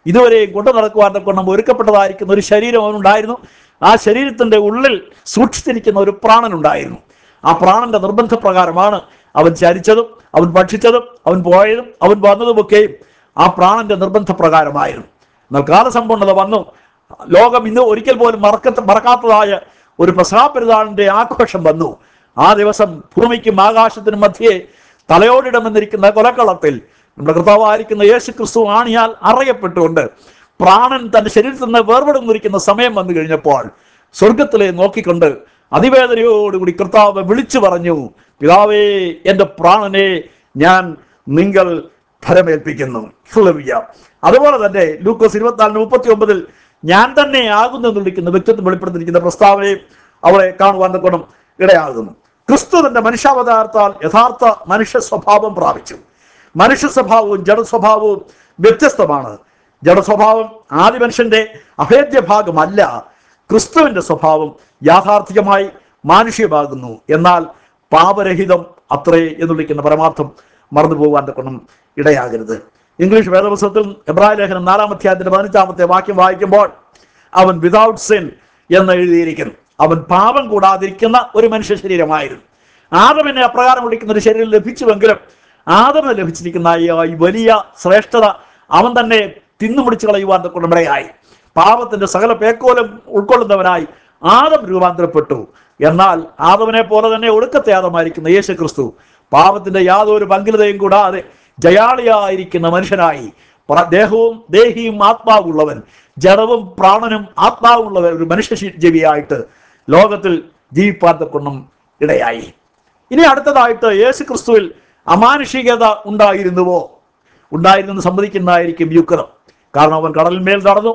ഇതുവരെയും കൊണ്ടു നടക്കുവാൻ തക്കണം ഒരുക്കപ്പെട്ടതായിരിക്കുന്ന ഒരു ശരീരം അവനുണ്ടായിരുന്നു ആ ശരീരത്തിന്റെ ഉള്ളിൽ സൂക്ഷിച്ചിരിക്കുന്ന ഒരു പ്രാണനുണ്ടായിരുന്നു ആ പ്രാണന്റെ നിർബന്ധപ്രകാരമാണ് അവൻ ചരിച്ചതും അവൻ ഭക്ഷിച്ചതും അവൻ പോയതും അവൻ വന്നതുമൊക്കെയും ആ പ്രാണന്റെ നിർബന്ധപ്രകാരമായിരുന്നു എന്നാൽ കാലസമ്പൂർണത വന്നു ലോകം ഇന്ന് ഒരിക്കൽ പോലും മറക്കത്ത മറക്കാത്തതായ ഒരു പെരുന്നാളിന്റെ ആഘോഷം വന്നു ആ ദിവസം ഭൂമിക്കും ആകാശത്തിനും മധ്യേ തലയോടിടമെന്നിരിക്കുന്ന കൊലക്കളത്തിൽ നമ്മുടെ കർത്താവായിരിക്കുന്ന യേശു ക്രിസ്തു ആണിയാൽ അറിയപ്പെട്ടുകൊണ്ട് പ്രാണൻ തന്റെ ശരീരത്തിൽ നിന്ന് വേർപെടുന്നിരിക്കുന്ന സമയം വന്നു കഴിഞ്ഞപ്പോൾ സ്വർഗത്തിലെ നോക്കിക്കൊണ്ട് അതിവേദനയോടുകൂടി കർത്താവ് വിളിച്ചു പറഞ്ഞു പിതാവേ എൻ്റെ പ്രാണനെ ഞാൻ നിങ്ങൾ ഫലമേൽപ്പിക്കുന്നു ഹല്ലേലൂയ. അതുപോലെ തന്നെ ലൂക്കോസ് ഇരുപത്തിനാലിന് മുപ്പത്തി ഒമ്പതിൽ ഞാൻ തന്നെ ആകുന്നു എന്ന് വിളിക്കുന്ന വ്യക്തിത്വം വെളിപ്പെടുത്തിയിരിക്കുന്ന പ്രസ്താവനയും അവളെ കാണുവാൻ തക്കണം ഇടയാകുന്നു ക്രിസ്തു തന്റെ മനുഷ്യാവതാരത്താൽ യഥാർത്ഥ മനുഷ്യ സ്വഭാവം പ്രാപിച്ചു മനുഷ്യ സ്വഭാവവും ജഡസ്വഭാവവും വ്യത്യസ്തമാണ് ജഡസ്വഭാവം ആദ്യ മനുഷ്യന്റെ അഭേദ്യ ഭാഗമല്ല ക്രിസ്തുവിന്റെ സ്വഭാവം യാഥാർത്ഥികമായി മാനുഷികമാകുന്നു എന്നാൽ പാപരഹിതം അത്രേ എന്ന് വിളിക്കുന്ന പരമാർത്ഥം മറന്നു പോകാൻ തക്കണം ഇടയാകരുത് ഇംഗ്ലീഷ് വേദപുസ്തകത്തിൽ എബ്രാഹിം ലേഖനം നാലാം അധ്യായത്തിന്റെ പതിനഞ്ചാമത്തെ വാക്യം വായിക്കുമ്പോൾ അവൻ വിതൗട്ട് സിൻ എന്ന് എഴുതിയിരിക്കുന്നു അവൻ പാപം കൂടാതിരിക്കുന്ന ഒരു മനുഷ്യ ശരീരമായിരുന്നു ആദമിനെ അപ്രകാരം വിളിക്കുന്ന ഒരു ശരീരം ലഭിച്ചുവെങ്കിലും ആദമിന് ലഭിച്ചിരിക്കുന്ന ഈ ഈ വലിയ ശ്രേഷ്ഠത അവൻ തന്നെ തിന്നുമുടിച്ചു കളയുവാൻ കൊണ്ടിടയായി പാപത്തിന്റെ സകല പേക്കോലം ഉൾക്കൊള്ളുന്നവനായി ആദം രൂപാന്തരപ്പെട്ടു എന്നാൽ ആദവനെ പോലെ തന്നെ ഒടുക്കത്തെ ആദമായിരിക്കുന്ന യേശു ക്രിസ്തു പാപത്തിന്റെ യാതൊരു പങ്കിലതയും കൂടാതെ ജയാളിയായിരിക്കുന്ന മനുഷ്യനായി പ്ര- ദേഹവും ദേഹിയും ആത്മാവുള്ളവൻ ജഡവും പ്രാണനും ആത്മാവുള്ളവൻ ഒരു മനുഷ്യ ശി- ജീവിയായിട്ട് ലോകത്തിൽ ജീവിപ്പാൻ കൊണ്ടും ഇടയായി ഇനി അടുത്തതായിട്ട് യേശു ക്രിസ്തുവിൽ അമാനുഷികത ഉണ്ടായിരുന്നുവോ ഉണ്ടായിരുന്നു സമ്മതിക്കുന്നതായിരിക്കും യുക്തം കാരണം അവൻ കടലിന്മേൽ നടന്നു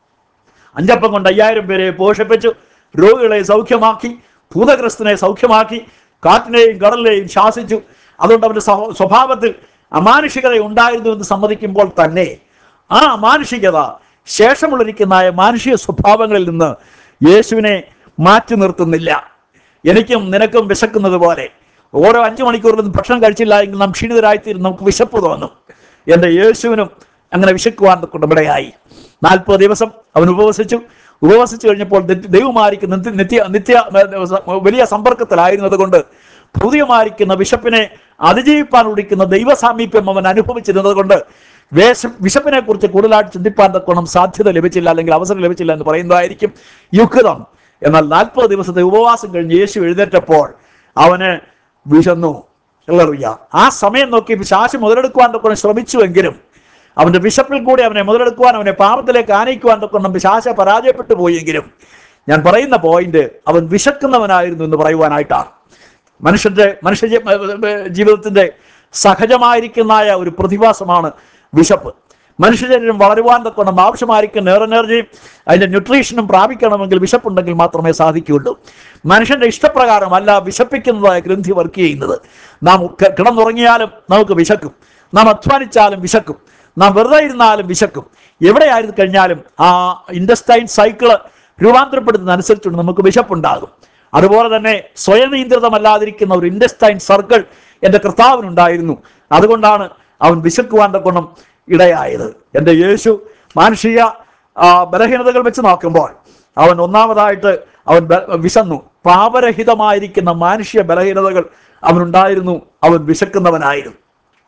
അഞ്ചപ്പം കൊണ്ട് അയ്യായിരം പേരെ പോഷിപ്പിച്ചു രോഗികളെ സൗഖ്യമാക്കി ഭൂതഗ്രസ്തനെ സൗഖ്യമാക്കി കാറ്റിനെയും കടലിനെയും ശാസിച്ചു അതുകൊണ്ട് അവന്റെ സ്വ- സ്വഭാവത്തിൽ അമാനുഷികത ഉണ്ടായിരുന്നു എന്ന് സമ്മതിക്കുമ്പോൾ തന്നെ ആ അമാനുഷികത ശേഷമുള്ളിരിക്കുന്ന മാനുഷിക സ്വഭാവങ്ങളിൽ നിന്ന് യേശുവിനെ മാറ്റി നിർത്തുന്നില്ല എനിക്കും നിനക്കും വിശക്കുന്നത് പോലെ ഓരോ അഞ്ചു മണിക്കൂറിലും ഭക്ഷണം കഴിച്ചില്ല എങ്കിൽ നാം ക്ഷീണിതരായിത്തീരും നമുക്ക് വിശപ്പ് തോന്നും എൻ്റെ യേശുവിനും അങ്ങനെ വിശക്കുവാൻ കുടുംബടയായി നാൽപ്പത് ദിവസം അവൻ ഉപവസിച്ചു ഉപവസിച്ചു കഴിഞ്ഞപ്പോൾ ദൈ- ദൈവമായിരിക്കുന്ന നിത്യ നിത്യ നിത്യ വലിയ സമ്പർക്കത്തിലായിരുന്നത് കൊണ്ട് ഭൗതികമായിരിക്കുന്ന വിശപ്പിനെ അതിജീവിപ്പാൻ ഉടിക്കുന്ന ദൈവ സാമീപ്യം അവൻ അനുഭവിച്ചിരുന്നത് കൊണ്ട് വേഷ വിശപ്പിനെ കുറിച്ച് കൂടുതലായിട്ട് ചിന്തിപ്പാൻ തക്കോണം സാധ്യത ലഭിച്ചില്ല അല്ലെങ്കിൽ അവസരം ലഭിച്ചില്ല എന്ന് പറയുന്നതായിരിക്കും യുക്തം എന്നാൽ നാൽപ്പത് ദിവസത്തെ ഉപവാസം കഴിഞ്ഞ് യേശു എഴുന്നേറ്റപ്പോൾ അവന് വിശന്നു എല്ലറിയ ആ സമയം നോക്കി ശാശി മുതലെടുക്കുവാൻ തൊക്കെ ശ്രമിച്ചുവെങ്കിലും അവന്റെ വിശപ്പിൽ കൂടി അവനെ മുതലെടുക്കുവാൻ അവനെ പാപത്തിലേക്ക് ആനയിക്കുവാൻ തൊക്കെ ശാശ പരാജയപ്പെട്ടു പോയെങ്കിലും ഞാൻ പറയുന്ന പോയിന്റ് അവൻ വിശക്കുന്നവനായിരുന്നു എന്ന് പറയുവാനായിട്ടാണ് മനുഷ്യന്റെ മനുഷ്യ ജീ- ജീവിതത്തിന്റെ സഹജമായിരിക്കുന്നതായ ഒരു പ്രതിഭാസമാണ് വിശപ്പ് മനുഷ്യ ശരീരം വളരുവാൻ തക്കണം ആവശ്യമായിരിക്കുന്ന എയർ എനർജിയും അതിന്റെ ന്യൂട്രീഷനും പ്രാപിക്കണമെങ്കിൽ വിശപ്പുണ്ടെങ്കിൽ മാത്രമേ സാധിക്കുകയുള്ളൂ മനുഷ്യന്റെ ഇഷ്ടപ്രകാരമല്ല വിശപ്പിക്കുന്നതായ ഗ്രന്ഥി വർക്ക് ചെയ്യുന്നത് നാം ക- കിടന്നുറങ്ങിയാലും നമുക്ക് വിശക്കും നാം അധ്വാനിച്ചാലും വിശക്കും നാം വെറുതെ ഇരുന്നാലും വിശക്കും എവിടെയായിരുന്നു കഴിഞ്ഞാലും ആ ഇൻഡസ്റ്റൈൻ സൈക്കിള് രൂപാന്തരപ്പെടുത്തുന്ന അനുസരിച്ചുകൊണ്ട് നമുക്ക് വിശപ്പുണ്ടാകും അതുപോലെ തന്നെ സ്വയം നിയന്ത്രിതമല്ലാതിരിക്കുന്ന ഒരു ഇൻഡസ്റ്റൈൻ സർക്കിൾ എൻ്റെ കർത്താവിനുണ്ടായിരുന്നു അതുകൊണ്ടാണ് അവൻ വിശക്കുവാൻ ഗുണം ഇടയായത് എൻ്റെ യേശു മാനുഷിക ആ, ബലഹീനതകൾ വെച്ച് നോക്കുമ്പോൾ അവൻ ഒന്നാമതായിട്ട് അവൻ ബ- വിശന്നു പാപരഹിതമായിരിക്കുന്ന മാനുഷിക ബലഹീനതകൾ അവനുണ്ടായിരുന്നു അവൻ വിശക്കുന്നവനായിരുന്നു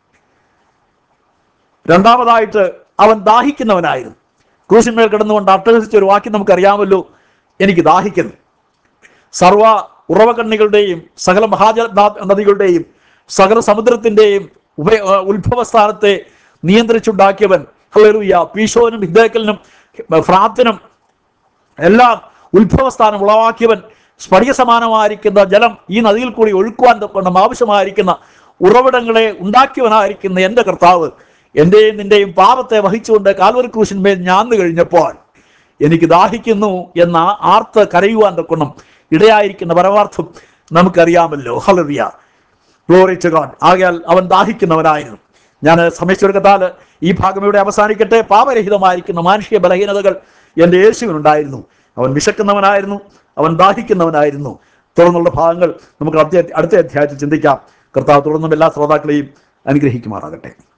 രണ്ടാമതായിട്ട് അവൻ ദാഹിക്കുന്നവനായിരുന്നു ക്രൂശിന്മേൽ കിടന്നുകൊണ്ട് അട്ടഹസിച്ച ഒരു വാക്യം നമുക്കറിയാമല്ലോ എനിക്ക് ദാഹിക്കുന്നു സർവ ഉറവകണ്ണികളുടെയും സകല മഹാജ നാ- നദികളുടെയും സകല സമുദ്രത്തിന്റെയും ഉപ ഏർ ഉത്ഭവസ്ഥാനത്തെ നിയന്ത്രിച്ചുണ്ടാക്കിയവൻ ഹല്ലേലൂയ പീശോനും ഹിദ്ദേക്കലിനും ഫ്രാത്തിനും എല്ലാം ഉത്ഭവസ്ഥാനം ഉളവാക്കിയവൻ സ്ഫടിക സമാനമായിരിക്കുന്ന ജലം ഈ നദിയിൽ കൂടി ഒഴുക്കുവാൻ തൊക്കണം ആവശ്യമായിരിക്കുന്ന ഉറവിടങ്ങളെ ഉണ്ടാക്കിയവനായിരിക്കുന്ന എൻ്റെ കർത്താവ് എൻ്റെയും നിന്റെയും പാപത്തെ വഹിച്ചുകൊണ്ട് കാൽവരി ക്രൂശിന്മേൽ ഞാന്നു കഴിഞ്ഞപ്പോൾ എനിക്ക് ദാഹിക്കുന്നു എന്ന ആർത്ത് കരയുവാൻ തൊക്കണം ഇടയായിരിക്കുന്ന പരമാർത്ഥം നമുക്കറിയാമല്ലോ ഹലറിയ ഗ്ലോറി ടു ഗോഡ് ആകയാൽ അവൻ ദാഹിക്കുന്നവനായിരുന്നു ഞാൻ സമയച്ചെടുക്കത്താൽ ഈ ഭാഗം ഇവിടെ അവസാനിക്കട്ടെ പാപരഹിതമായിരിക്കുന്ന മാനുഷിക ബലഹീനതകൾ എൻ്റെ യേശുവിനുണ്ടായിരുന്നു അവൻ വിശക്കുന്നവനായിരുന്നു അവൻ ദാഹിക്കുന്നവനായിരുന്നു തുടർന്നുള്ള ഭാഗങ്ങൾ നമുക്ക് അടുത്ത അടുത്ത അധ്യായത്തിൽ ചിന്തിക്കാം കർത്താവ് തുടർന്നും എല്ലാ ശ്രോതാക്കളെയും അനുഗ്രഹിക്കുമാറാകട്ടെ